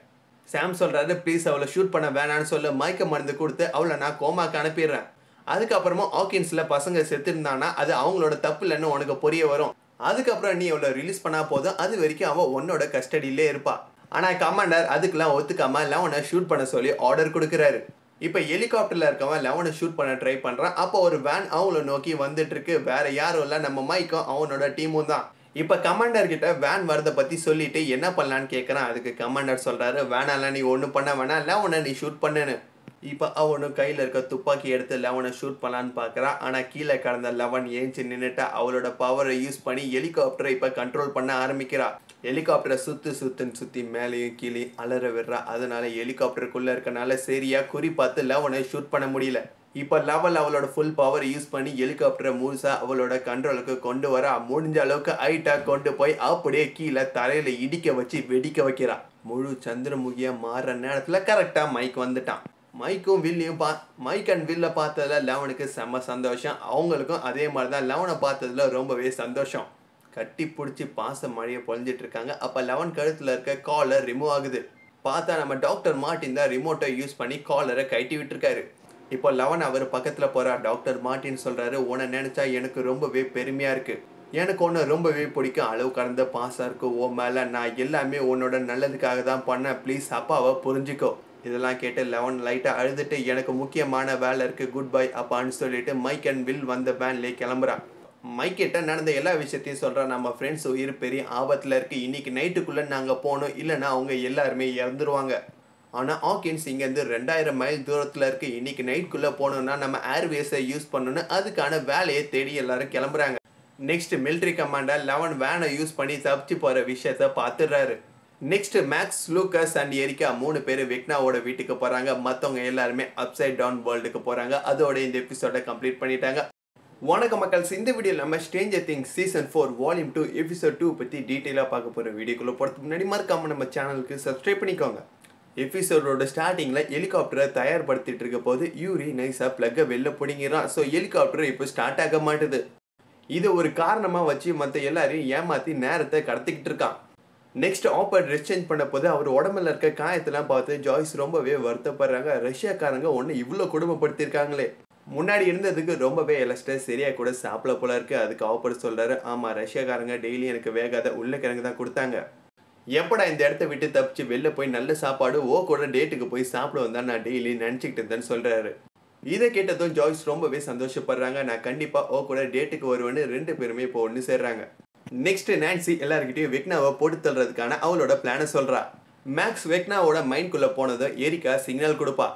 சாம் சொல்றாரு ப்ளீஸ் அவளை ஷூட் பண்ண வேணான்னு சொல்ல மயக்க மருந்து கொடுத்து அவளை நான் கோமாக்கு அனுப்பிடுறேன் அதுக்கப்புறமா ஆக்கின்ஸ்ல பசங்க செத்துருந்தானா அது அவங்களோட தப்பு இல்லைன்னு உனக்கு புரிய வரும் அதுக்கப்புறம் நீ அவளை ரிலீஸ் பண்ணா போதும் அது வரைக்கும் அவன் உன்னோட கஸ்டடியிலே இருப்பா ஆனா கமாண்டர் அதுக்கெல்லாம் ஒத்துக்காம லெவனை ஷூட் பண்ண சொல்லி ஆர்டர் கொடுக்குறாரு இப்போ ஹெலிகாப்டர்ல இருக்கவன் லெவனை ஷூட் பண்ண ட்ரை பண்றான் அப்போ ஒரு வேன் அவங்கள நோக்கி வந்துட்டு இருக்கு வேற யாரும் இல்லை நம்ம மைக்கும் அவனோட டீமும் தான் இப்போ கமாண்டர் கிட்ட வேன் வரதை பத்தி சொல்லிட்டு என்ன பண்ணலான்னு கேட்குறான் அதுக்கு கமாண்டர் சொல்றாரு வேணாலாம் நீ ஒன்றும் பண்ண வேணாம் லெவனை நீ ஷூட் பண்ணுன்னு இப்போ அவனும் கையில் இருக்க துப்பாக்கி எடுத்து லெவனை ஷூட் பண்ணலான்னு பார்க்குறான் ஆனால் கீழே கடந்த லெவன் ஏஞ்சி நின்றுட்டு அவளோட பவரை யூஸ் பண்ணி ஹெலிகாப்டரை இப்போ கண்ட்ரோல் பண்ண ஆரம்பிக்கிறா ஹெலிகாப்டரை சுத்து சுத்துன்னு சுற்றி மேலேயும் கீழே அலற விடுறா அதனால ஹெலிகாப்டருக்குள்ளே இருக்கனால சரியா குறி பார்த்து லெவனை ஷூட் பண்ண முடியல இப்போ லெவல் அவளோட ஃபுல் பவர் யூஸ் பண்ணி ஹெலிகாப்டரை முழுசா அவளோட கண்ட்ரோலுக்கு கொண்டு வர முடிஞ்ச அளவுக்கு ஹைட்டாக கொண்டு போய் அப்படியே கீழே தரையில இடிக்க வச்சு வெடிக்க வைக்கிறா முழு சந்திரமுகியா மாறுற நேரத்துல கரெக்டா மைக் வந்துட்டான் மைக்கும் வில்லையும் பா மைக் அண்ட் வில்ல பார்த்ததுல லெவனுக்கு செம்ம சந்தோஷம் அவங்களுக்கும் அதே மாதிரி தான் லெவனை பார்த்ததுல ரொம்பவே சந்தோஷம் கட்டி பிடிச்சி பாச மழையை பொழிஞ்சிட்டு இருக்காங்க அப்போ லெவன் கழுத்தில் இருக்க காலர் ரிமூவ் ஆகுது பார்த்தா நம்ம டாக்டர் மார்ட்டின் தான் ரிமோட்டை யூஸ் பண்ணி காலரை கட்டி விட்டுருக்காரு இப்போ லெவன் அவர் பக்கத்தில் போகிறா டாக்டர் மார்ட்டின் சொல்கிறாரு உன்னை நினச்சா எனக்கு ரொம்பவே பெருமையாக இருக்குது எனக்கு ஒன்று ரொம்பவே பிடிக்கும் அளவு கடந்த பாசம் இருக்கு ஓ மேலே நான் எல்லாமே உன்னோட நல்லதுக்காக தான் பண்ணேன் ப்ளீஸ் அப்பாவை புரிஞ்சுக்கோ இதெல்லாம் கேட்டு லெவன் லைட்டாக அழுதுட்டு எனக்கு முக்கியமான வேலை இருக்குது குட் பை அப்பான்னு சொல்லிட்டு மைக் அண்ட் வில் வந்த வேன்லேயே கிளம்புறான் மைக் கிட்ட நடந்த எல்லா விஷயத்தையும் சொல்கிறான் நம்ம ஃப்ரெண்ட்ஸ் உயிர் பெரிய ஆபத்தில் இருக்குது இன்னைக்கு நைட்டுக்குள்ளே நாங்கள் போகணும் இல்லைன்னா அவங்க எல்லாருமே இறந்துருவாங்க ஆனால் ஆக்கின்ஸ் இங்கேருந்து ரெண்டாயிரம் மைல் தூரத்தில் இருக்கு இன்னைக்கு நைட்குள்ளே போகணுன்னா நம்ம ஏர்வேஸை யூஸ் பண்ணணும் அதுக்கான வேலையை தேடி எல்லாரும் கிளம்புறாங்க நெக்ஸ்ட் மிலிட்ரி கமாண்டர் லெவன் வேனை யூஸ் பண்ணி தப்பிச்சு போகிற விஷயத்த பார்த்துடுறாரு next Max Lucas and Erica மூணு பேர் விக்னாவோட வீட்டுக்கு போகிறாங்க மற்றவங்க எல்லாருமே அப்சைட் டவுன் வேர்ல்டுக்கு போகிறாங்க அதோட இந்த எபிசோட கம்ப்ளீட் பண்ணிட்டாங்க வணக்க மக்கள்ஸ் இந்த வீடியோ நம்ம Stranger Things season four volume two episode two பற்றி டீட்டெயிலாக பார்க்க போகிற வீடியோக்குள்ளே போகிறதுக்கு முன்னாடி மறக்காம நம்ம சேனலுக்கு சப்ஸ்கிரைப் பண்ணிக்கோங்க எபிசோடோட ஸ்டார்டிங்கில் ஹெலிகாப்டரை தயார்படுத்திட்டு இருக்க போது யூரி நைஸாக ப்ளக்கை வெளில பிடிங்கிறான் ஸோ ஹெலிகாப்டர் இப்போ ஸ்டார்ட் ஆக மாட்டுது இதை ஒரு காரணமாக வச்சு மற்ற எல்லாரையும் ஏமாற்றி நேரத்தை கடத்திக்கிட்டு இருக்கான் நெக்ஸ்ட் ஆப்பர் ட்ரெஸ் சேஞ்ச் பண்ண போது அவர் உடம்புல இருக்க காயத்தெல்லாம் பார்த்து ஜாய்ஸ் ரொம்பவே வருத்தப்படுறாங்க ரஷ்யாக்காரங்க ஒன்று இவ்வளோ குடும்பப்படுத்தியிருக்காங்களே முன்னாடி இருந்ததுக்கு ரொம்பவே எலஸ்டர் சரியா கூட சாப்பிட போல இருக்கு அதுக்கு ஆப்பர் சொல்றாரு ஆமா ரஷ்யாக்காரங்க டெய்லி எனக்கு வேகாத உருளைக்கிழங்கு தான் கொடுத்தாங்க எப்படா இந்த இடத்த விட்டு தப்பிச்சு வெளில போய் நல்ல சாப்பாடு ஓ கூட டேட்டுக்கு போய் சாப்பிட வந்தா நான் டெய்லி நினச்சிக்கிட்டு இருந்தேன்னு சொல்றாரு இதை கேட்டதும் ஜாய்ஸ் ரொம்பவே சந்தோஷப்படுறாங்க நான் கண்டிப்பா ஓ கூட டேட்டுக்கு வருவேன்னு ரெண்டு பேருமே இப்போ ஒன்று சேர்றாங்க நெக்ஸ்ட் நான்சி எல்லாருக்கிட்டையும் வெக்னாவை போட்டு தள்ளுறதுக்கான அவளோட பிளானை சொல்றா மேக்ஸ் வெக்னாவோட மைண்ட்குள்ள போனதும் ஏரிக்கா சிக்னல் கொடுப்பா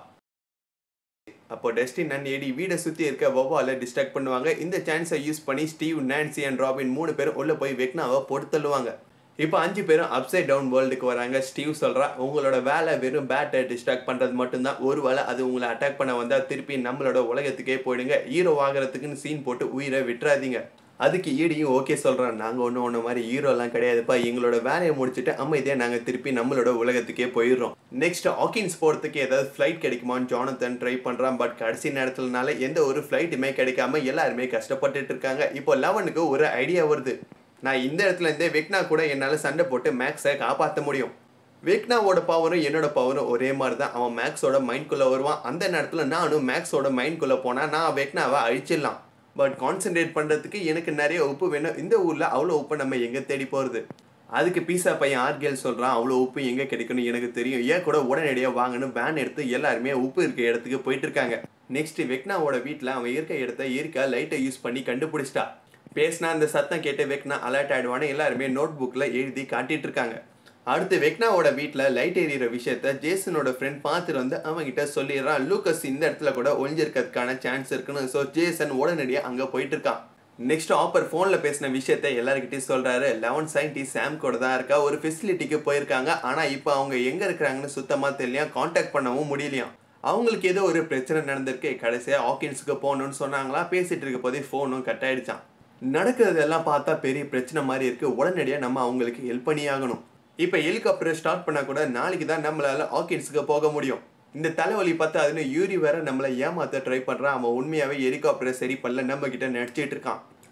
அப்போ டெஸ்டின் அண்ட் ஏடி வீடை சுற்றி இருக்க வவ்வால டிஸ்ட்ராக்ட் பண்ணுவாங்க இந்த சான்ஸை யூஸ் பண்ணி ஸ்டீவ் நான்சி அண்ட் ராபின் மூணு பேரும் உள்ளே போய் வெக்னாவை போட்டு தள்ளுவாங்க இப்போ அஞ்சு பேரும் அப்சைட் டவுன் வேர்ல்டுக்கு வராங்க ஸ்டீவ் சொல்கிறா உங்களோட வேலை வெறும் பேட்டை டிஸ்ட்ராக்ட் பண்ணுறது மட்டும்தான் ஒரு வேளை அது உங்களை அட்டாக் பண்ண வந்தால் திருப்பி நம்மளோட உலகத்துக்கே போயிடுங்க ஹீரோ ஆகிறதுக்குன்னு சீன் போட்டு உயிரை விட்டுறாதீங்க அதுக்கு ஈடியும் ஓகே சொல்கிறோம் நாங்கள் ஒன்றும் ஒன்று மாதிரி ஹீரோலாம் கிடையாதுப்பா எங்களோட வேலையை முடிச்சுட்டு அமைதியாக நாங்கள் திருப்பி நம்மளோட உலகத்துக்கே போயிடுறோம் நெக்ஸ்ட் ஆக்கின்ஸ் போகிறதுக்கு ஏதாவது ஃப்ளைட் கிடைக்குமான்னு ஜானத்தன் ட்ரை பண்ணுறான் பட் கடைசி நேரத்துலனால எந்த ஒரு ஃப்ளைட்டுமே கிடைக்காம எல்லாருமே கஷ்டப்பட்டுட்டு இருக்காங்க இப்போ லெவனுக்கு ஒரு ஐடியா வருது நான் இந்த இடத்துல இருந்தே வெக்னா கூட என்னால் சண்டை போட்டு மேக்ஸை காப்பாற்ற முடியும் வெக்னாவோட பவரும் என்னோட பவரும் ஒரே மாதிரி தான் அவன் மேக்ஸோட மைண்ட்குள்ளே வருவான் அந்த நேரத்தில் நானும் மேக்ஸோட மைண்ட்குள்ளே போனால் நான் வெக்னாவை அழிச்சிடலாம் பட் கான்சென்ட்ரேட் பண்ணுறதுக்கு எனக்கு நிறைய உப்பு வேணும் இந்த ஊரில் அவ்வளோ உப்பு நம்ம எங்கே தேடி போகிறது அதுக்கு பீஸா பையன் ஆர்கேல் சொல்கிறான் அவ்வளோ உப்பு எங்கே கிடைக்கும்னு எனக்கு தெரியும் ஏன் கூட உடனடியாக வாங்கணும் வேன் எடுத்து எல்லாருமே உப்பு இருக்க இடத்துக்கு போயிட்டு இருக்காங்க நெக்ஸ்ட் வெக்னாவோட வீட்டில் அவன் இருக்க இடத்த ஏரிக்கா லைட்டை யூஸ் பண்ணி கண்டுபிடிச்சிட்டா பேசினா அந்த சத்தம் கேட்டு வெக்னா அலர்ட் ஆயிடுவான்னு எல்லாருமே நோட் புக்கில் எழுதி காட்டிட்டு இருக்காங்க அடுத்து வெக்னாவோட வீட்டில் லைட் எரியிற விஷயத்த ஜேசனோட ஃப்ரெண்ட் பார்த்துட்டு வந்து அவன்கிட்ட சொல்லிடுறான் லூக்கஸ் இந்த இடத்துல கூட ஒளிஞ்சிருக்கிறதுக்கான சான்ஸ் இருக்குன்னு ஸோ ஜேசன் உடனடியாக அங்கே போயிட்டு இருக்கான் நெக்ஸ்ட் ஆப்பர் ஃபோனில் பேசின விஷயத்த எல்லாருக்கிட்டையும் சொல்கிறாரு லெவன் சயின்டிஸ்ட் சாம் கூட தான் இருக்கா ஒரு ஃபெசிலிட்டிக்கு போயிருக்காங்க ஆனால் இப்போ அவங்க எங்கே இருக்கிறாங்கன்னு சுத்தமாக தெரியலையா காண்டாக்ட் பண்ணவும் முடியலையாம் அவங்களுக்கு ஏதோ ஒரு பிரச்சனை நடந்திருக்கு கடைசியாக ஆக்கின்ஸுக்கு போகணும்னு சொன்னாங்களா பேசிட்டு இருக்க போதே ஃபோனும் கட் ஆயிடுச்சான் நடக்கிறதெல்லாம் பார்த்தா பெரிய பிரச்சனை மாதிரி இருக்குது உடனடியாக நம்ம அவங்களுக்கு ஹெல்ப் பண்ணி ஆகணும் இப்போ ஹெலிகாப்டர் ஸ்டார்ட் பண்ணால் கூட நாளைக்கு தான் நம்மளால் ஆக்கின்ஸுக்கு போக முடியும் இந்த தலைவலி பார்த்தா அதுன்னு யூரி வேற நம்மளை ஏமாத்த ட்ரை பண்ணுறான் அவன் உண்மையாகவே ஹெலிகாப்டரை சரி பண்ணல நம்ம கிட்ட நடிச்சிட்டு இருக்கான்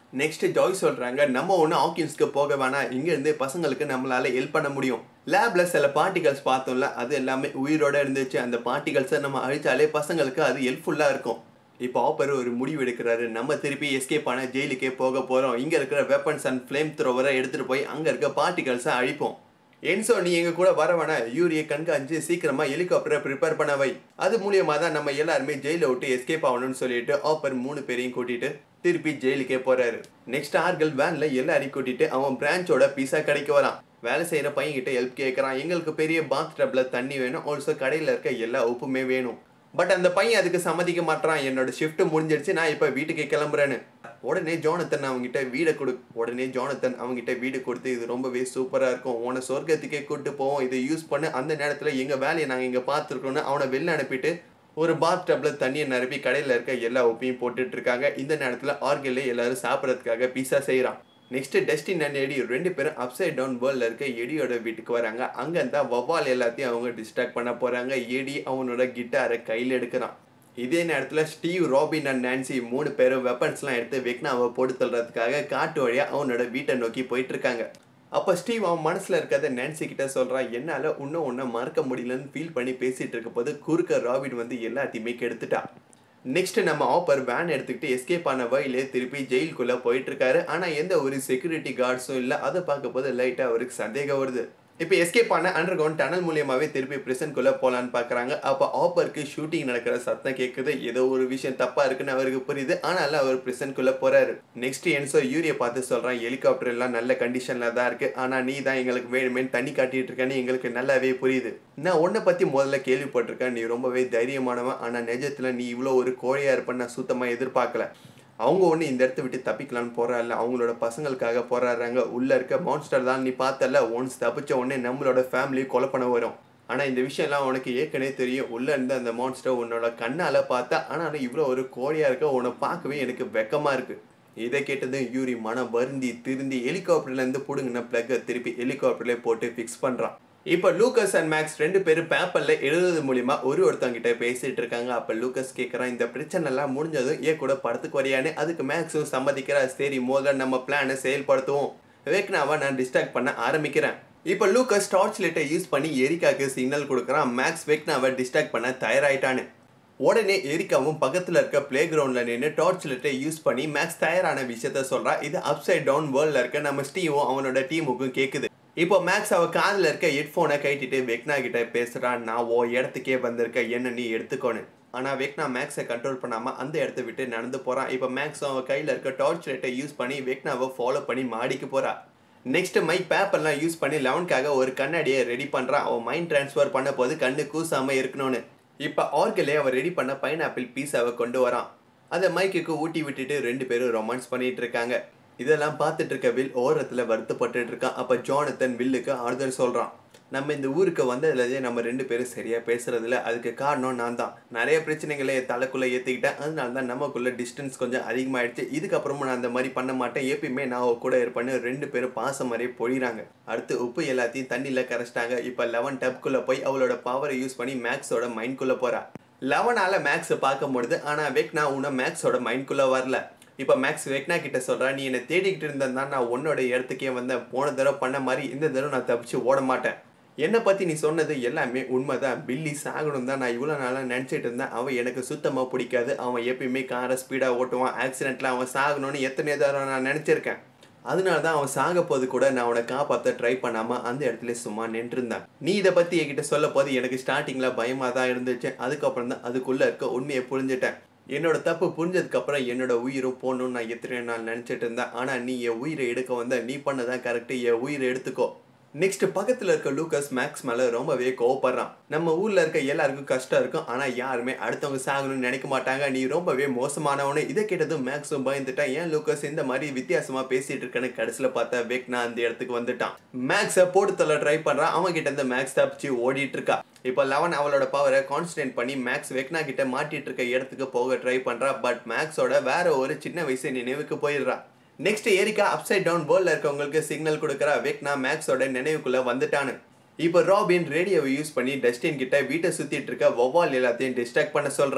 நெக்ஸ்ட் ஜாய் சொல்றாங்க நம்ம ஒன்று ஹாக்கின்ஸ்க்கு போக வேணாம் இங்க இருந்து பசங்களுக்கு நம்மளால ஹெல்ப் பண்ண முடியும் லேப்ல சில பார்ட்டிகல்ஸ் பார்த்தோம்ல அது எல்லாமே உயிரோட இருந்துச்சு அந்த பார்ட்டிகல்ஸை நம்ம அழிச்சாலே பசங்களுக்கு அது ஹெல்ப்ஃபுல்லா இருக்கும் இப்போ ஆப்பர் ஒரு முடிவு எடுக்கிறாரு நம்ம திருப்பி எஸ்கேப் ஆன ஜெயிலுக்கே போக போறோம் இங்க இருக்கிற வெப்பன்ஸ் அண்ட் ஃப்ளேம் த்ரோவரை எடுத்துட்டு போய் அங்க இருக்க பார்ட்டிகல்ஸை அழிப்போம் என்சோ நீ எங்க கூட வர வேணா யூரியை கண்காணிச்சு சீக்கிரமா ஹெலிகாப்டரை ப்ரிப்பேர் பண்ண வை அது மூலியமா தான் நம்ம எல்லாருமே ஜெயில விட்டு எஸ்கேப் ஆகணும்னு சொல்லிட்டு ஆப்பர் மூணு பேரையும் கூட்டிட்டு திருப்பி ஜெயிலுக்கே போறாரு நெக்ஸ்ட் ஆர்கல் வேன்ல எல்லாரையும் கூட்டிட்டு அவன் பிரான்ச்சோட பீஸா கடைக்கு வரான் வேலை செய்யற பையன் கிட்ட ஹெல்ப் கேட்கறான் எங்களுக்கு பெரிய பாத் டப்ல தண்ணி வேணும் ஆல்சோ கடையில இருக்க எல்லா உப்புமே வேணும் பட் அந்த பையன் அதுக்கு சம்மதிக்க மாட்டான் என்னோட ஷிஃப்ட் முடிஞ்சிடுச்சு நான் இப்போ வீட்டுக்கு கிளம்புறேன்னு உடனே ஜோனத்தன் அவங்ககிட்ட வீடை கொடு உடனே ஜோனத்தன் அவங்ககிட்ட வீடு கொடுத்து இது ரொம்பவே சூப்பராக இருக்கும் உன சொர்க்கத்துக்கே கூட்டு போவோம் இதை யூஸ் பண்ணு அந்த நேரத்தில் எங்கள் வேலையை நாங்கள் இங்கே பார்த்துருக்கோன்னு அவனை வெளில அனுப்பிட்டு ஒரு பாத் டப்ல தண்ணியை நிரப்பி கடையில் இருக்க எல்லா உப்பையும் போட்டுட்டு இருக்காங்க இந்த நேரத்தில் ஆர்கில் எல்லாரும் சாப்பிட்றதுக்காக பீஸா செய்கிறான் நெக்ஸ்ட் டெஸ்டின் அண்ட் எடி ரெண்டு பேரும் அப்சைட் டவுன் வேர்ல்டில் இருக்க எடியோட வீட்டுக்கு வராங்க அங்கே இருந்தா வவ்வால் எல்லாத்தையும் அவங்க டிஸ்ட்ராக்ட் பண்ண போகிறாங்க எடி அவனோட கிட்டாரை கையில் எடுக்கிறான் இதே நேரத்தில் ஸ்டீவ் ராபின் அண்ட் நான்சி மூணு பேரும் வெப்பன்ஸ்லாம் எடுத்து வெக்னாவை போட்டு தள்ளுறதுக்காக காட்டு வழியாக அவனோட வீட்டை நோக்கி போயிட்டு இருக்காங்க அப்போ ஸ்டீவ் அவன் மனசில் இருக்கிறத நான்சி கிட்ட சொல்கிறான் என்னால் இன்னும் ஒன்றை மறக்க முடியலன்னு ஃபீல் பண்ணி பேசிகிட்டு இருக்க போது குறுக்க ராபின் வந்து எல்லாத்தையுமே கெடுத்துட்டான் நெக்ஸ்ட் நம்ம ஆப்பர் வேன் எடுத்துக்கிட்டு எஸ்கேப் ஆன வழியிலே திருப்பி ஜெயிலுக்குள்ள போயிட்டு இருக்காரு ஆனா எந்த ஒரு செக்யூரிட்டி கார்ட்ஸும் இல்ல அதை பார்க்க போது லைட்டா அவருக்கு சந்தேகம் வருது இப்போ எஸ்கேப் ஆன அண்டர் கிரவுண்ட் டனல் மூலியமாவே திருப்பி பிரிசன்குள்ள போலான்னு பாக்குறாங்க அப்போ ஆப்பருக்கு ஷூட்டிங் நடக்கிற சத்தம் கேட்குது ஏதோ ஒரு விஷயம் தப்பா இருக்குன்னு அவருக்கு புரியுது ஆனாலும் அவர் பிரிசன்குள்ள போறாரு நெக்ஸ்ட் என்சோ யூரிய பார்த்து சொல்றான் ஹெலிகாப்டர் எல்லாம் நல்ல கண்டிஷன்ல தான் இருக்கு ஆனா நீ தான் எங்களுக்கு வேணுமேன்னு தண்ணி காட்டிட்டு இருக்கேன்னு எங்களுக்கு நல்லாவே புரியுது நான் உன்னை பத்தி முதல்ல கேள்விப்பட்டிருக்கேன் நீ ரொம்பவே தைரியமானவன் ஆனா நிஜத்துல நீ இவ்வளோ ஒரு கோழையா இருப்பேன்னு நான் சுத்தமா எதிர்பார்க்கல அவங்க ஒன்று இந்த இடத்த விட்டு தப்பிக்கலான்னு போறாருல அவங்களோட பசங்களுக்காக போராடுறாங்க உள்ள இருக்க மான்ஸ்டர் தான் நீ பார்த்தல ஒன்ஸ் தப்பிச்ச உடனே நம்மளோட ஃபேமிலி கொலை பண்ண வரும் ஆனா இந்த விஷயம்லாம் உனக்கு ஏற்கனவே தெரியும் உள்ள இருந்த அந்த மான்ஸ்டர் உன்னோட கண்ணால பார்த்தா ஆனாலும் இவ்வளோ ஒரு கோழியா இருக்க உன்னை பார்க்கவே எனக்கு வெக்கமா இருக்கு இதை கேட்டது யூரி மனம் வருந்தி திருந்தி ஹெலிகாப்டர்ல இருந்து புடுங்கின பிளக்கை திருப்பி ஹெலிகாப்டர்ல போட்டு ஃபிக்ஸ் பண்றான் இப்போ லூக்கஸ் அண்ட் மேக்ஸ் ரெண்டு பேரும் பேப்பர்ல எழுதுறது மூலியமா ஒரு ஒருத்தவங்க கிட்ட பேசிட்டு இருக்காங்க அப்ப லூக்கஸ் கேட்கறான் இந்த பிரச்சனை எல்லாம் முடிஞ்சதும் ஏன் கூட படத்துக்கு வரையான்னு அதுக்கு மேக்ஸும் சம்மதிக்கிறா சரி முதல்ல நம்ம பிளானை செயல்படுத்துவோம் வேக்னாவை நான் டிஸ்ட்ராக்ட் பண்ண ஆரம்பிக்கிறேன் இப்போ லூக்கஸ் டார்ச் லைட்டை யூஸ் பண்ணி எரிக்காக்கு சிக்னல் கொடுக்குறான் மேக்ஸ் வெக்னாவை டிஸ்ட்ராக்ட் பண்ண தயாராயிட்டான்னு உடனே எரிக்காவும் பக்கத்தில் இருக்க பிளே கிரவுண்டில் நின்று டார்ச் லைட்டை யூஸ் பண்ணி மேக்ஸ் தயாரான விஷயத்த சொல்றா இது அப்சைட் டவுன் வேர்ல்டில் இருக்க நம்ம ஸ்டீவும் அவனோட டீமுக்கும் கேட்குது இப்போ மேக்ஸ் அவ காதில் இருக்க ஹெட்ஃபோனை கட்டிட்டு வெக்னா கிட்ட பேசுறான் நான் ஓ இடத்துக்கே வந்திருக்க என்ன நீ எடுத்துக்கோன்னு ஆனால் வெக்னா மேக்ஸை கண்ட்ரோல் பண்ணாமல் அந்த இடத்த விட்டு நடந்து போகிறான் இப்போ மேக்ஸ் அவன் கையில் இருக்க டார்ச் லைட்டை யூஸ் பண்ணி வெக்னாவை ஃபாலோ பண்ணி மாடிக்கு போறா நெக்ஸ்ட் மைக் பேப்பர்லாம் யூஸ் பண்ணி லெவன்க்காக ஒரு கண்ணாடியை ரெடி பண்ணுறான் அவன் மைண்ட் ட்ரான்ஸ்ஃபர் பண்ண போது கண்ணு கூசாமல் இருக்கணும்னு இப்போ ஆர்கிலே அவன் ரெடி பண்ண பைனாப்பிள் பீஸாவை கொண்டு வரான் அதை மைக்குக்கு ஊட்டி விட்டுட்டு ரெண்டு பேரும் ரொமான்ஸ் பண்ணிட்டு இருக்காங்க இதெல்லாம் பார்த்துட்டு இருக்க வில் ஓரத்தில் வருத்தப்பட்டு இருக்கான் அப்போ ஜானத்தன் வில்லுக்கு ஆறுதல் சொல்கிறான் நம்ம இந்த ஊருக்கு வந்ததுலேருந்தே நம்ம ரெண்டு பேரும் சரியாக பேசுறதில்ல அதுக்கு காரணம் நான் தான் நிறைய பிரச்சனைகளை என் தலைக்குள்ளே ஏற்றிக்கிட்டேன் அதனால தான் நமக்குள்ள டிஸ்டன்ஸ் கொஞ்சம் அதிகமாயிடுச்சு இதுக்கப்புறமும் நான் அந்த மாதிரி பண்ண மாட்டேன் எப்பயுமே நான் அவ கூட இருப்பேன்னு ரெண்டு பேரும் பாசம் மாதிரியே பொழிறாங்க அடுத்து உப்பு எல்லாத்தையும் தண்ணியில் கரைச்சிட்டாங்க இப்போ லெவன் டப்குள்ளே போய் அவளோட பவரை யூஸ் பண்ணி மேக்ஸோட மைண்ட்குள்ளே போகிறா லெவனால மேக்ஸை பார்க்க முடியுது ஆனால் வெக்னா உன்ன மேக்ஸோட மைண்ட்குள்ளே வரல இப்போ மேக்ஸ் வெக்னா கிட்ட சொல்கிறா நீ என்னை தேடிக்கிட்டு இருந்தா நான் உன்னோட இடத்துக்கே வந்தேன் போன தடவை பண்ண மாதிரி இந்த தடவை நான் தப்பிச்சு ஓட மாட்டேன் என்னை பற்றி நீ சொன்னது எல்லாமே உண்மைதான் பில்லி சாகணும் தான் நான் இவ்வளோ நாளாக நினச்சிட்டு இருந்தேன் அவன் எனக்கு சுத்தமாக பிடிக்காது அவன் எப்பயுமே காரை ஸ்பீடாக ஓட்டுவான் ஆக்சிடெண்ட்டில் அவன் சாகணும்னு எத்தனை தடவை நான் நினச்சிருக்கேன் அதனால தான் அவன் சாக போது கூட நான் அவனை காப்பாற்ற ட்ரை பண்ணாமல் அந்த இடத்துல சும்மா நின்றுருந்தேன் நீ இதை பற்றி என்கிட்ட சொல்ல போது எனக்கு ஸ்டார்டிங்கில் பயமாக தான் இருந்துச்சு அதுக்கப்புறம் தான் அதுக்குள்ளே இருக்க உண்மையை புரிஞ்சுட்டேன் என்னோட தப்பு புரிஞ்சதுக்கப்புறம் என்னோட உயிரும் போகணும்னு நான் எத்தனை நாள் நினச்சிட்டு இருந்தேன் ஆனால் நீ என் உயிரை எடுக்க வந்த நீ பண்ணதான் கரெக்டு என் உயிரை எடுத்துக்கோ நெக்ஸ்ட் பக்கத்தில் இருக்க லூக்கஸ் மேக்ஸ் மேலே ரொம்பவே கோவப்படுறான் நம்ம ஊரில் இருக்க எல்லாருக்கும் கஷ்டம் இருக்கும் ஆனால் யாருமே அடுத்தவங்க சாகணும்னு நினைக்க மாட்டாங்க நீ ரொம்பவே மோசமானவனு இதை கேட்டதும் மேக்ஸும் பயந்துட்டான் ஏன் லூக்கஸ் இந்த மாதிரி வித்தியாசமாக பேசிட்டு இருக்கேன்னு கடைசியில் பார்த்தா வெக்னா அந்த இடத்துக்கு வந்துட்டான் மேக்ஸை போட்டு தள்ள ட்ரை பண்ணுறான் அவன் கிட்ட இருந்து மேக்ஸ் தப்பிச்சு ஓடிட்டு இருக்கா இப்போ லெவன் அவளோட பவரை கான்ஸ்டன்ட் பண்ணி மேக்ஸ் வெக்னா கிட்ட மாட்டிட்டு இருக்க இடத்துக்கு போக ட்ரை பண்ணுறா பட் மேக்ஸோட வேற ஒரு சின்ன வயசு நினைவுக்கு போயிடுறா நெக்ஸ்ட் ஏரிக்கா அப்சைட் டவுன் வேர்ல்டில் இருக்கவங்களுக்கு சிக்னல் கொடுக்குறா வெக்னா மேக்ஸோட நினைவுக்குள்ள வந்துட்டானு இப்போ ராபின் ரேடியோவை யூஸ் பண்ணி டஸ்டின் கிட்ட வீட்டை சுத்திட்டு இருக்க ஒவ்வால் எல்லாத்தையும் டிஸ்ட்ராக்ட் பண்ண சொல்றா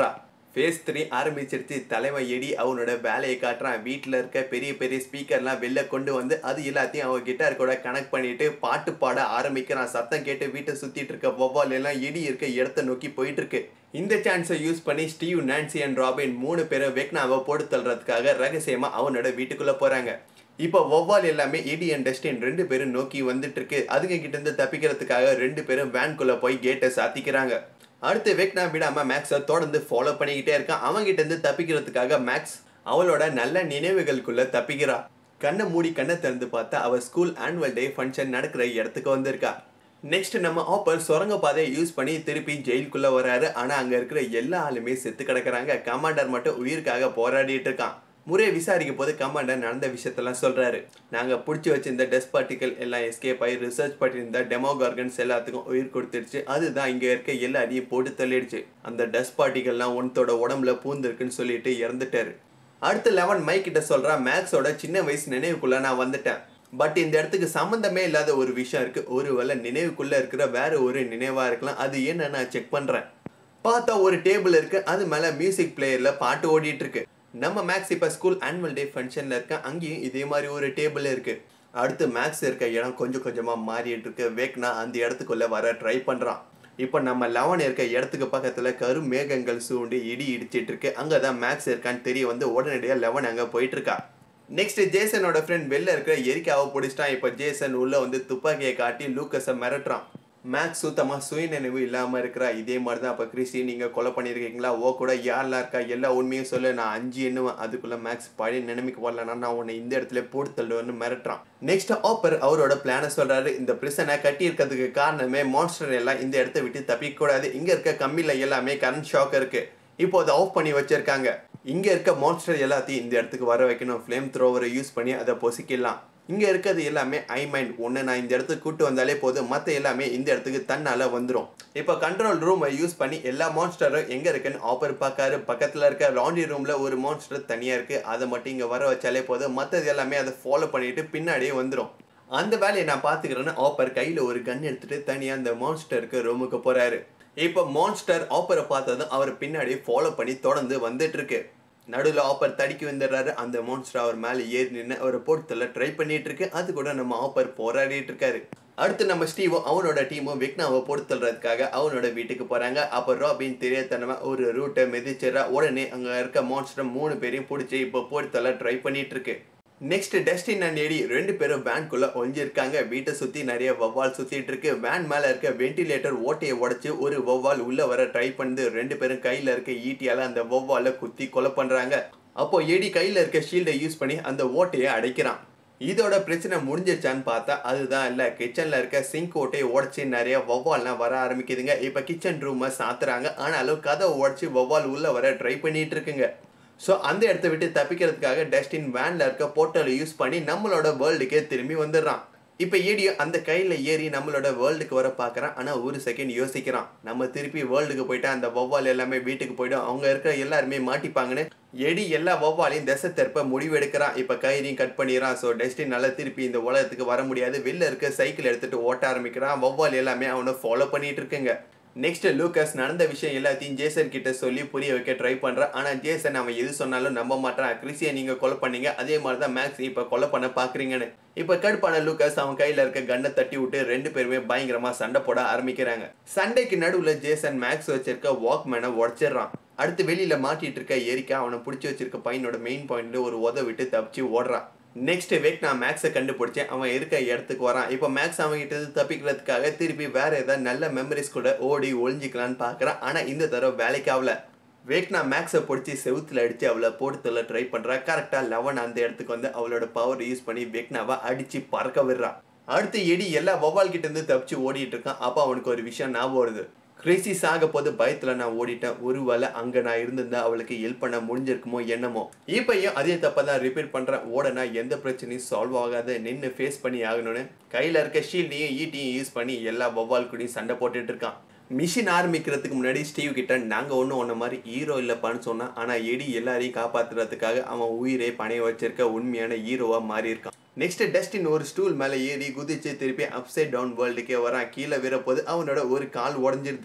ஃபேஸ் த்ரீ ஆரம்பிச்சிருச்சு தலைவன் எடி அவனோட வேலையை காட்டுறான் வீட்டில் இருக்க பெரிய பெரிய ஸ்பீக்கர்லாம் வெளில கொண்டு வந்து அது எல்லாத்தையும் அவன் கிட்டார் கூட கனெக்ட் பண்ணிட்டு பாட்டு பாட ஆரம்பிக்கிறான் சத்தம் கேட்டு வீட்டை சுத்திட்டு இருக்க வவ்வால் எல்லாம் எடி இருக்க இடத்த நோக்கி போயிட்டு இருக்கு இந்த சான்ஸை யூஸ் பண்ணி ஸ்டீவ் நான்சி அண்ட் ராபின் மூணு பேரும் வெக்னாவை போட்டு தள்ளுறதுக்காக ரகசியமா அவனோட வீட்டுக்குள்ள போறாங்க இப்போ வௌவால் எல்லாமே இடி அண்ட் டெஸ்டின் ரெண்டு பேரும் நோக்கி வந்துட்டு இருக்கு அதுங்க கிட்ட இருந்து தப்பிக்கிறதுக்காக ரெண்டு பேரும் வேன்குள்ள போய் கேட்டை சாத்திக்கிறாங்க அடுத்து வெக்னா விடாம மேக்ஸை தொடர்ந்து ஃபாலோ பண்ணிக்கிட்டே இருக்கான் அவங்கிட்ட இருந்து தப்பிக்கிறதுக்காக மேக்ஸ் அவளோட நல்ல நினைவுகளுக்குள்ள தப்பிக்கிறா கண்ணை மூடி கண்ணை திறந்து பார்த்தா அவ ஸ்கூல் ஆனுவல் டே ஃபங்க்ஷன் நடக்கிற இடத்துக்கு வந்திருக்கா நெக்ஸ்ட் நம்ம ஆப்பர் சுரங்க பாதையை யூஸ் பண்ணி திருப்பி ஜெயிலுக்குள்ள வராரு ஆனா அங்க இருக்கிற எல்லா ஆளுமே செத்து கிடக்குறாங்க கமாண்டர் மட்டும் உயிருக்காக போராடிட்டு இருக்கான் முறை விசாரிக்கும் போது கமாண்டர் நடந்த விஷயத்தெல்லாம் சொல்றாரு நாங்க பிடிச்சி வச்சிருந்த டெஸ்ட் பார்ட்டிகல் எல்லாம் எஸ்கேப் ஆகி ரிசர்ச் பண்ணியிருந்த டெமோகார்கன்ஸ் எல்லாத்துக்கும் உயிர் கொடுத்துருச்சு அதுதான் இங்க இருக்க எல்லாரையும் போட்டு தள்ளிடுச்சு அந்த டெஸ்ட் பார்ட்டிகல்லாம் ஒன்றோட உடம்புல பூந்திருக்குன்னு சொல்லிட்டு இறந்துட்டாரு அடுத்து லெவன் மைக் கிட்ட சொல்றா மேக்ஸோட சின்ன வயசு நினைவுக்குள்ள நான் வந்துட்டேன் பட் இந்த இடத்துக்கு சம்மந்தமே இல்லாத ஒரு விஷயம் இருக்கு ஒருவேளை நினைவுக்குள்ள இருக்கிற வேற ஒரு நினைவா இருக்கலாம் அது என்ன நான் செக் பண்றேன் பார்த்தா ஒரு டேபிள் இருக்கு அது மேல மியூசிக் பிளேயர்ல பாட்டு ஓடிட்டு இருக்கு நம்ம மேக்ஸ் இப்போ ஸ்கூல் ஆனுவல் டே ஃபங்க்ஷனில் இருக்க அங்கேயும் இதே மாதிரி ஒரு டேபிள் இருக்கு அடுத்து மேக்ஸ் இருக்க இடம் கொஞ்சம் கொஞ்சமாக மாறிட்டு இருக்கு வேக்னா அந்த இடத்துக்குள்ள வர ட்ரை பண்ணுறான் இப்போ நம்ம லெவன் இருக்க இடத்துக்கு பக்கத்தில் கரு மேகங்கள் சூண்டு இடி இடிச்சிட்டு இருக்கு அங்கே தான் மேக்ஸ் இருக்கான்னு தெரிய வந்து உடனடியாக லெவன் அங்கே போயிட்டு இருக்கா நெக்ஸ்ட் ஜேசனோட ஃப்ரெண்ட் வெளில இருக்கிற எரிக்காவை பிடிச்சிட்டான் இப்போ ஜேசன் உள்ள வந்து துப்பாக்கியை காட்டி லூக்கஸை மிரட்டுறான் மேக்ஸ் சுத்தமாக சுயநினைவு இல்லாமல் இருக்கிறா இதே மாதிரி தான் அப்போ கிறிஸ்டி நீங்கள் கொலை பண்ணியிருக்கீங்களா ஓ கூட யாரெல்லாம் இருக்கா எல்லா உண்மையும் சொல்லு நான் அஞ்சு எண்ணுவேன் அதுக்குள்ளே மேக்ஸ் பழைய நிலைமைக்கு வரலன்னா நான் உன்னை இந்த இடத்துல போட்டு தள்ளுவேன்னு மிரட்டுறான் நெக்ஸ்ட் ஆப்பர் அவரோட பிளானை சொல்கிறாரு இந்த பிரிசனை கட்டி இருக்கிறதுக்கு காரணமே மான்ஸ்டர் எல்லாம் இந்த இடத்த விட்டு தப்பிக்கக்கூடாது இங்கே இருக்க கம்மியில் எல்லாமே கரண்ட் ஷாக் இருக்குது இப்போ அதை ஆஃப் பண்ணி வச்சிருக்காங்க இங்க இருக்க மான்ஸ்டர் எல்லாத்தையும் இந்த இடத்துக்கு வர வைக்கணும் ஃப்ளேம் த்ரோவரை யூஸ் பண்ணி அதை பொசிக்கலாம் இங்க இருக்கிறது எல்லாமே ஐ மைண்ட் ஒன்று நான் இந்த இடத்துக்கு கூட்டு வந்தாலே போதும் மற்ற எல்லாமே இந்த இடத்துக்கு தன்னால வந்துடும் இப்போ கண்ட்ரோல் ரூமை யூஸ் பண்ணி எல்லா மான்ஸ்டரும் எங்க இருக்குன்னு ஆப்பர் பார்க்காரு பக்கத்துல இருக்க லாண்ட்ரி ரூம்ல ஒரு மான்ஸ்டர் தனியா இருக்கு அதை மட்டும் இங்க வர வச்சாலே போதும் மற்றது எல்லாமே அதை ஃபாலோ பண்ணிட்டு பின்னாடியே வந்துடும் அந்த வேலையை நான் பார்த்துக்கிறேன்னு ஆப்பர் கையில் ஒரு கன் எடுத்துட்டு தனியாக அந்த மான்ஸ்டருக்கு ரூமுக்கு போறாரு இப்போ மான்ஸ்டர் ஆப்பரை பார்த்ததும் அவர் பின்னாடி ஃபாலோ பண்ணி தொடர்ந்து வந்துட்டு இருக்கு நடுவில் ஆப்பர் தடிக்கி வந்துடுறாரு அந்த மான்ஸ்டர் அவர் மேலே ஏறி நின்று அவரை போட்டுல ட்ரை பண்ணிட்டு இருக்கு அது கூட நம்ம ஆப்பர் போராடிட்டு இருக்காரு அடுத்து நம்ம ஸ்டீவும் அவனோட டீமும் விக்னாவை போட்டு தள்ளுறதுக்காக அவனோட வீட்டுக்கு போறாங்க அப்போ ராபின் தெரியாதனமா ஒரு ரூட்டை மிதிச்சிடறா உடனே அங்க இருக்க மான்ஸ்டர் மூணு பேரையும் பிடிச்சி இப்போ போட்டு தள்ள ட்ரை பண்ணிட்டு இருக்கு நெக்ஸ்ட் டெஸ்டின் அண்ட் எடி ரெண்டு பேரும் வேன்குள்ள ஒளிஞ்சிருக்காங்க வீட்டை சுத்தி நிறைய வவ்வால் சுத்திட்டு இருக்கு வேன் மேல இருக்க வென்டிலேட்டர் ஓட்டையை உடைச்சு ஒரு வவ்வால் உள்ள வர ட்ரை பண்ணுது ரெண்டு பேரும் கையில இருக்க ஈட்டியால அந்த வவ்வால குத்தி கொலை பண்றாங்க அப்போ எடி கையில இருக்க ஷீல்டை யூஸ் பண்ணி அந்த ஓட்டையை அடைக்கிறான் இதோட பிரச்சனை முடிஞ்சிருச்சான்னு பார்த்தா அதுதான் இல்லை கிச்சனில் இருக்க சிங்க் ஓட்டையை உடச்சி நிறைய வவ்வால்லாம் வர ஆரம்பிக்குதுங்க இப்போ கிச்சன் ரூமை சாத்துறாங்க ஆனாலும் கதை உடச்சி வவ்வால் உள்ள வர ட்ரை பண்ணிட்டு இருக்குங்க ஸோ அந்த இடத்த விட்டு தப்பிக்கிறதுக்காக டஸ்டின் வேனில் இருக்க போர்ட்டலை யூஸ் பண்ணி நம்மளோட வேர்ல்டுக்கே திரும்பி வந்துடுறான் இப்போ ஏடியோ அந்த கையில் ஏறி நம்மளோட வேர்ல்டுக்கு வர பார்க்குறான் ஆனால் ஒரு செகண்ட் யோசிக்கிறான் நம்ம திருப்பி வேர்ல்டுக்கு போயிட்டா அந்த வௌவால் எல்லாமே வீட்டுக்கு போயிடும் அவங்க இருக்கிற எல்லாருமே மாட்டிப்பாங்கன்னு எடி எல்லா வௌவாலையும் திசை திருப்ப முடிவெடுக்கிறான் இப்போ கயிறையும் கட் பண்ணிடுறான் ஸோ டெஸ்டின் நல்லா திருப்பி இந்த உலகத்துக்கு வர முடியாது வெளில இருக்க சைக்கிள் எடுத்துட்டு ஓட்ட ஆரம்பிக்கிறான் வௌவால் எல்லாமே அவனை ஃபாலோ பண்ணிட்டு இருக்குங்க நெக்ஸ்ட் லூக்கஸ் நடந்த விஷயம் எல்லாத்தையும் ஜேசன் கிட்ட சொல்லி புரிய வைக்க ட்ரை பண்றான் ஆனா ஜேசன் அவன் எது சொன்னாலும் நம்ப மாட்டான் கிறிஸ்டியை நீங்க கொலை பண்ணீங்க அதே மாதிரி தான் மேக்ஸ் இப்ப கொலை பண்ண பாக்குறீங்கன்னு இப்ப கடுப்பான லூக்கஸ் அவன் கையில இருக்க கண்ணை தட்டி விட்டு ரெண்டு பேருமே பயங்கரமா சண்டை போட ஆரம்பிக்கிறாங்க சண்டைக்கு நடுவுல ஜேசன் மேக்ஸ் வச்சிருக்க வாக்மேனை உடச்சிடுறான் அடுத்து வெளியில மாட்டிட்டு இருக்க எரிக்கா அவனை பிடிச்சி வச்சிருக்க பையனோட மெயின் பாயிண்ட்ல ஒரு உத விட்டு தப்பிச்சு ஓடுறான் நெக்ஸ்ட் வீக் நான் மேக்ஸை கண்டுபிடிச்சேன் அவன் இருக்க இடத்துக்கு வரான் இப்போ மேக்ஸ் அவன் கிட்ட இருந்து தப்பிக்கிறதுக்காக திருப்பி வேற ஏதாவது நல்ல மெமரிஸ் கூட ஓடி ஒளிஞ்சிக்கலான்னு பார்க்குறான் ஆனால் இந்த தடவை வேலைக்கு ஆகல வேக் நான் மேக்ஸை பிடிச்சி செவுத்துல அடிச்சு அவளை போட்டுல ட்ரை பண்றா கரெக்டாக லெவன் அந்த இடத்துக்கு வந்து அவளோட பவர் யூஸ் பண்ணி வெக்னாவை அடிச்சு பறக்க விடுறான் அடுத்து எடி எல்லா வவ்வால் கிட்ட இருந்து தப்பிச்சு ஓடிட்டு இருக்கான் அப்போ அவனுக்கு ஒரு விஷயம் ஞாபகம் வருது கிரேசி சாக போது பயத்துல நான் ஓடிட்டேன் ஒருவேளை அங்க நான் இருந்திருந்தா அவளுக்கு ஹெல்ப் பண்ண முடிஞ்சிருக்குமோ என்னமோ இப்பயும் அதே தப்பை தான் ரிப்பீட் பண்றேன் ஓடனா எந்த பிரச்சனையும் சால்வ் ஆகாத நின்று ஃபேஸ் பண்ணி ஆகணும்னு கையில இருக்க ஷீல்டையும் ஈட்டியும் யூஸ் பண்ணி எல்லா வவ்வால் கூடயும் சண்டை போட்டுட்டு இருக்கான் மிஷின் ஆரம்பிக்கிறதுக்கு முன்னாடி ஸ்டீவ் கிட்ட நாங்க ஒன்றும் ஒன்ன மாதிரி ஹீரோ இல்லைப்பான்னு சொன்னா ஆனா எடி எல்லாரையும் காப்பாத்துறதுக்காக அவன் உயிரை பணைய வச்சிருக்க உண்மையான ஹீரோவா மாறி இருக்கான் நெக்ஸ்ட் டஸ்டின் ஒரு ஸ்டூல் மேலே ஏறி குதிச்சு திருப்பி அப்சைட் டவுன் வேர்ல்டுக்கே வரான் கீழே விரப்போது அவனோட ஒரு கால் உடஞ்சிருது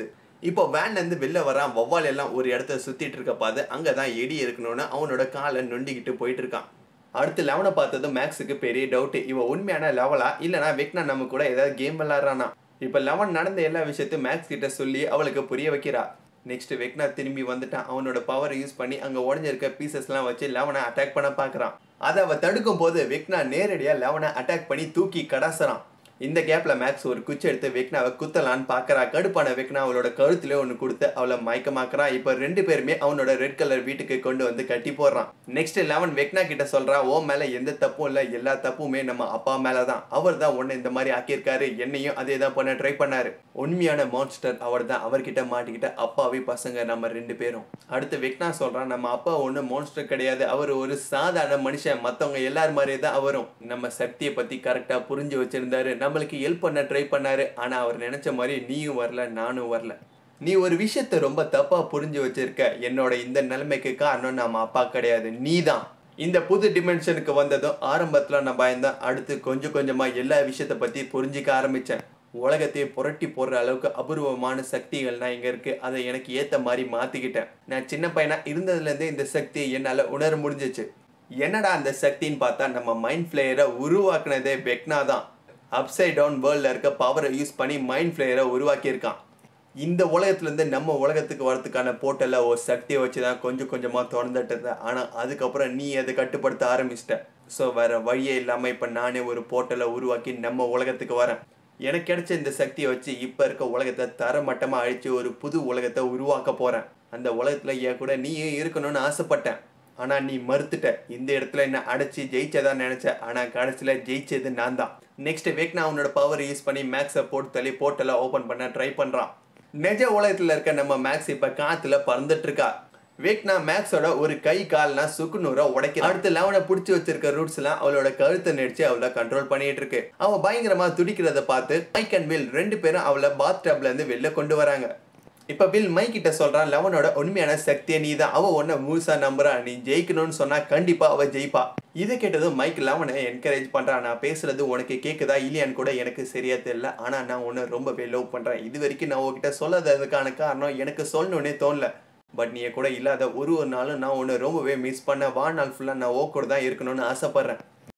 இப்போ வேன்ல இருந்து வெளில வரான் வவ்வால் எல்லாம் ஒரு இடத்த சுத்திட்டு இருக்க பார்த்து அங்கதான் எடி இருக்கணும்னு அவனோட காலை நொண்டிக்கிட்டு போயிட்டு இருக்கான் அடுத்து லெவனை பார்த்ததும் மேக்ஸுக்கு பெரிய டவுட் இவன் உண்மையான லெவலா இல்லனா வெக்னா நம்ம கூட ஏதாவது கேம் விளாட்றானா இப்போ லெவன் நடந்த எல்லா விஷயத்தையும் மேக்ஸ் கிட்ட சொல்லி அவளுக்கு புரிய வைக்கிறா நெக்ஸ்ட் வெக்னா திரும்பி வந்துட்டான் அவனோட பவரை யூஸ் பண்ணி அங்க உடஞ்சிருக்க பீசஸ்லாம் வச்சு லெவனை அட்டாக் பண்ண பார்க்கறான் அதை அவ தடுக்கும் போது வெக்னா நேரடியா லெவனை அட்டாக் பண்ணி தூக்கி கடாசறான் இந்த கேப்ல மேக்ஸ் ஒரு குச்சி எடுத்து வெக்னாவை குத்தலான்னு பாக்குறா கடுப்பான வெக்னா அவளோட கழுத்துல ஒன்று கொடுத்து அவளை மயக்கமாக்குறான் இப்போ ரெண்டு பேருமே அவனோட ரெட் கலர் வீட்டுக்கு கொண்டு வந்து கட்டி போடுறான் நெக்ஸ்ட் லெவன் வெக்னா கிட்ட சொல்றான் ஓ மேல எந்த தப்பும் இல்லை எல்லா தப்புமே நம்ம அப்பா மேல தான் அவர் தான் உன்னை இந்த மாதிரி ஆக்கியிருக்காரு என்னையும் அதே தான் பண்ண ட்ரை பண்ணாரு உண்மையான மான்ஸ்டர் அவர் தான் அவர்கிட்ட மாட்டிக்கிட்ட அப்பாவி பசங்க நம்ம ரெண்டு பேரும் அடுத்து வெக்னா சொல்றான் நம்ம அப்பா ஒன்றும் மான்ஸ்டர் கிடையாது அவர் ஒரு சாதாரண மனுஷன் மற்றவங்க எல்லார் மாதிரியே தான் அவரும் நம்ம சக்தியை பத்தி கரெக்டா புரிஞ்சு வச்சிருந்தாரு நம்மளுக்கு ஹெல்ப் பண்ண ட்ரை பண்ணாரு ஆனா அவர் நினைச்ச மாதிரி நீயும் வரல நானும் வரல நீ ஒரு விஷயத்த ரொம்ப தப்பா புரிஞ்சு வச்சிருக்க என்னோட இந்த நிலைமைக்கு காரணம் நம்ம அப்பா கிடையாது நீ தான் இந்த புது டிமென்ஷனுக்கு வந்ததும் ஆரம்பத்துல நான் பயந்தேன் அடுத்து கொஞ்சம் கொஞ்சமா எல்லா விஷயத்த பத்தி புரிஞ்சிக்க ஆரம்பிச்சேன் உலகத்தையே புரட்டி போடுற அளவுக்கு அபூர்வமான சக்திகள்லாம் இங்க இருக்கு அதை எனக்கு ஏத்த மாதிரி மாத்திக்கிட்டேன் நான் சின்ன பையனா இருந்ததுல இருந்தே இந்த சக்தியை என்னால உணர முடிஞ்சிச்சு என்னடா அந்த சக்தின்னு பார்த்தா நம்ம மைண்ட் ஃபிளேயரை உருவாக்குனதே வெக்னா தான் அப்சைட் டவுன் வேர்ல்டில் இருக்க பவரை யூஸ் பண்ணி மைண்ட் ஃபிளேயரை உருவாக்கியிருக்கான் இந்த உலகத்துலேருந்து நம்ம உலகத்துக்கு வரதுக்கான போர்ட்டலை ஒரு சக்தியை வச்சு தான் கொஞ்சம் கொஞ்சமாக திறந்துட்டு ஆனால் அதுக்கப்புறம் நீ அதை கட்டுப்படுத்த ஆரம்பிச்சிட்ட ஸோ வேற வழியே இல்லாமல் இப்போ நானே ஒரு போர்ட்டலை உருவாக்கி நம்ம உலகத்துக்கு வரேன் எனக்கு கிடைச்ச இந்த சக்தியை வச்சு இப்போ இருக்க உலகத்தை தரமட்டமாக அழிச்சு ஒரு புது உலகத்தை உருவாக்க போகிறேன் அந்த உலகத்தில் என் கூட நீயும் இருக்கணும்னு ஆசைப்பட்டேன் ஆனா நீ மறுத்துட்ட இந்த இடத்துல என்ன அடைச்சி ஜெயிச்சதா நினைச்ச ஆனா கடைசியில ஜெயிச்சது நான் தான் நெக்ஸ்ட் வீக் நான் உன்னோட பவர் யூஸ் பண்ணி மேக்ஸை போட்டு தள்ளி போர்ட்டலை ஓபன் பண்ண ட்ரை பண்றான் நிஜ உலகத்துல இருக்க நம்ம மேக்ஸ் இப்ப காத்துல பறந்துட்டு இருக்கா வேக்னா மேக்ஸோட ஒரு கை கால்னா சுக்குநூறா உடைக்க அடுத்து லெவனை பிடிச்சி வச்சிருக்க ரூட்ஸ் எல்லாம் அவளோட கழுத்தை நெடிச்சு அவளை கண்ட்ரோல் பண்ணிட்டு இருக்கு அவ பயங்கரமா துடிக்கிறத பார்த்து மைக் அண்ட் வில் ரெண்டு பேரும் அவளை பாத் டப்ல இருந்து வெளில கொண்டு வராங்க இப்ப பில் மை கிட்ட சொல்றான் லெவனோட உண்மையான சக்தியை நீ தான் அவ உன்னை முழுசா நம்புறா நீ ஜெயிக்கணும்னு சொன்னா கண்டிப்பா அவ ஜெயிப்பா இதை கேட்டதும் மைக் லெவனை என்கரேஜ் பண்றான் நான் பேசுறது உனக்கு கேக்குதா இல்லையான்னு கூட எனக்கு சரியா தெரியல ஆனா நான் உன்னை ரொம்பவே லவ் பண்றேன் இது வரைக்கும் நான் உன்கிட்ட சொல்லாததுக்கான காரணம் எனக்கு சொல்லணும்னே தோணல பட் நீ கூட இல்லாத ஒரு ஒரு நாளும் நான் உன்னை ரொம்பவே மிஸ் பண்ண வாழ்நாள் ஃபுல்லா நான் ஓ கூட தான் இருக்கணும்னு ஆசைப்படுறேன்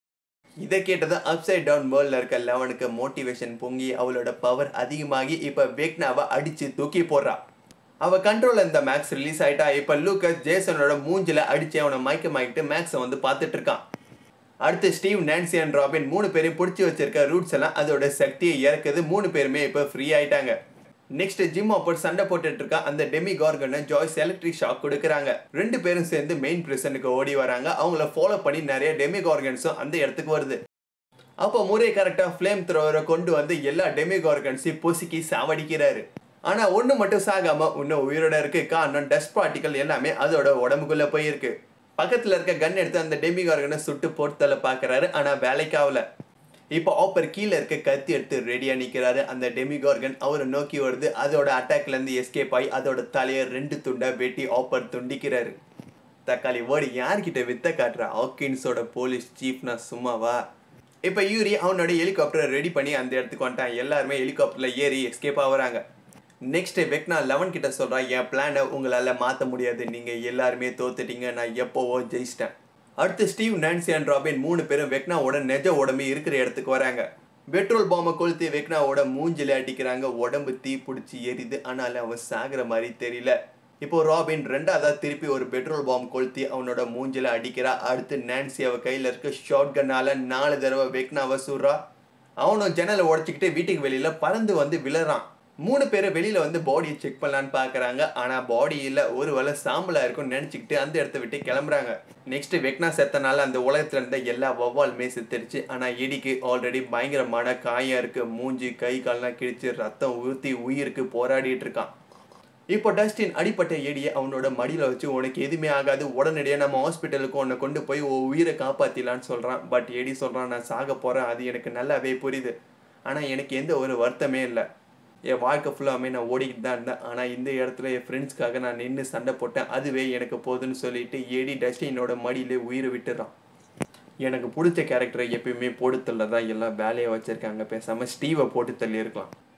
இதை கேட்டதும் அப்சைட் டவுன் வேர்ல்டில் இருக்க லெவனுக்கு மோட்டிவேஷன் பொங்கி அவளோட பவர் அதிகமாகி இப்போ வெக்னாவை அடிச்சு தூக்கி போடுறா அவ கண்ட்ரோல் இந்த மேக்ஸ் ரிலீஸ் ஆயிட்டா இப்போ லூக்கஸ் ஜேசனோட மூஞ்சில அடிச்சு அவனை மயக்கமாக்கிட்டு மேக்ஸை வந்து பார்த்துட்டு இருக்கான் அடுத்து ஸ்டீவ் நான்சி அண்ட் ராபின் மூணு பேரையும் பிடிச்சி வச்சிருக்க ரூட்ஸ் எல்லாம் அதோட சக்தியை இறக்குது மூணு பேருமே இப்போ ஃப்ரீ ஆயிட்டாங்க நெக்ஸ்ட் ஜிம் ஆப்பர் சண்டை போட்டுட்டு இருக்க அந்த டெமி கார்கனை ஜாய்ஸ் எலக்ட்ரிக் ஷாக் கொடுக்குறாங்க ரெண்டு பேரும் சேர்ந்து மெயின் பிரிசனுக்கு ஓடி வராங்க அவங்கள ஃபாலோ பண்ணி நிறைய டெமி கார்கன்ஸும் அந்த இடத்துக்கு வருது அப்போ முறை கரெக்டாக ஃப்ளேம் த்ரோவரை கொண்டு வந்து எல்லா டெமி கார்கன்ஸையும் பொசுக்கி சாவடிக்கிறாரு ஆனா ஒண்ணு மட்டும் சாகாம இன்னும் உயிரோட இருக்கு காரணம் டஸ்ட் பார்ட்டிகல் எல்லாமே அதோட உடம்புக்குள்ள போயிருக்கு பக்கத்துல இருக்க கன் எடுத்து அந்த டெமி கார்கனை சுட்டு போர்த்தல பாக்குறாரு ஆனா வேலைக்கு ஆகல இப்போ ஆப்பர் கீழே இருக்க கத்தி எடுத்து ரெடியா நிக்கிறாரு அந்த டெமிகார்கன் அவரை நோக்கி வருது அதோட அட்டாக்ல இருந்து எஸ்கேப் ஆகி அதோட தலையை ரெண்டு துண்டா வெட்டி ஆப்பர் துண்டிக்கிறாரு தக்காளி வேர்டு யார்கிட்ட வித்த காட்டுற ஹாக்கின்ஸோட போலீஸ் சீஃப்னா சும்மாவா இப்போ யூரி அவனோட ஹெலிகாப்டரை ரெடி பண்ணி அந்த இடத்துக்கு வந்துட்டான் எல்லாருமே ஹெலிகாப்டர்ல ஏறி எஸ்கேப் ஆகுறாங்க நெக்ஸ்ட் வெக்னா லெவன் கிட்ட சொல்றான் என் பிளானை உங்களால மாத்த முடியாது நீங்க எல்லாருமே தோத்துட்டீங்க நான் எப்போவோ ஜெயிச்சிட்டேன் அடுத்து ஸ்டீவ் நான்சி அண்ட் ராபின் மூணு பேரும் வெக்னாவோட நெஜ உடம்பு இருக்கிற இடத்துக்கு வராங்க பெட்ரோல் பாம்பை கொளுத்தி வெக்னாவோட மூஞ்சில அடிக்கிறாங்க உடம்பு தீ பிடிச்சி எரியுது ஆனாலும் அவன் சாகுற மாதிரி தெரியல இப்போ ராபின் ரெண்டாவதா திருப்பி ஒரு பெட்ரோல் பாம்பு கொளுத்தி அவனோட மூஞ்சில அடிக்கிறா அடுத்து நான்சி அவ கையில இருக்க ஷார்ட் கன்னால நாலு தடவை வெக்னாவை சுடுறா அவனும் ஜன்னலை உடச்சிக்கிட்டு வீட்டுக்கு வெளியில பறந்து வந்து விழறான் மூணு பேரும் வெளியில வந்து பாடியை செக் பண்ணலான்னு பாக்குறாங்க ஆனா பாடி இல்ல ஒரு வேளை சாம்பலா இருக்கும்னு நினைச்சுக்கிட்டு அந்த இடத்த விட்டு கிளம்புறாங்க நெக்ஸ்ட் வெக்னா செத்தனால அந்த உலகத்துல இருந்த எல்லா வவ்வாலுமே செத்துருச்சு ஆனா எடிக்கு ஆல்ரெடி பயங்கரமான காயம் இருக்கு மூஞ்சி கை கால்லாம் கிழிச்சு ரத்தம் ஊத்தி உயிருக்கு போராடிட்டு இருக்கான் இப்போ டஸ்டின் அடிப்பட்ட எடியை அவனோட மடியில வச்சு உனக்கு எதுவுமே ஆகாது உடனடியாக நம்ம ஹாஸ்பிட்டலுக்கு உன்னை கொண்டு போய் உன் உயிரை காப்பாத்திலான்னு சொல்றான் பட் எடி சொல்றான் நான் சாக போறேன் அது எனக்கு நல்லாவே புரியுது ஆனா எனக்கு எந்த ஒரு வருத்தமே இல்லை என் வாழ்க்கை ஃபுல்லாமே நான் ஓடிக்கிட்டு தான் இருந்தேன் ஆனால் இந்த இடத்துல என் ஃப்ரெண்ட்ஸ்க்காக நான் நின்று சண்டை போட்டேன் அதுவே எனக்கு போதுன்னு சொல்லிட்டு ஏடி டஸ்டினோட மடியிலே உயிரை விட்டுறான் எனக்கு பிடிச்ச கேரக்டரை எப்பயுமே போட்டு தள்ள தான் எல்லாம் வேலையை வச்சுருக்காங்க பேசாமல் ஸ்டீவை போட்டு தள்ளி இருக்கலாம்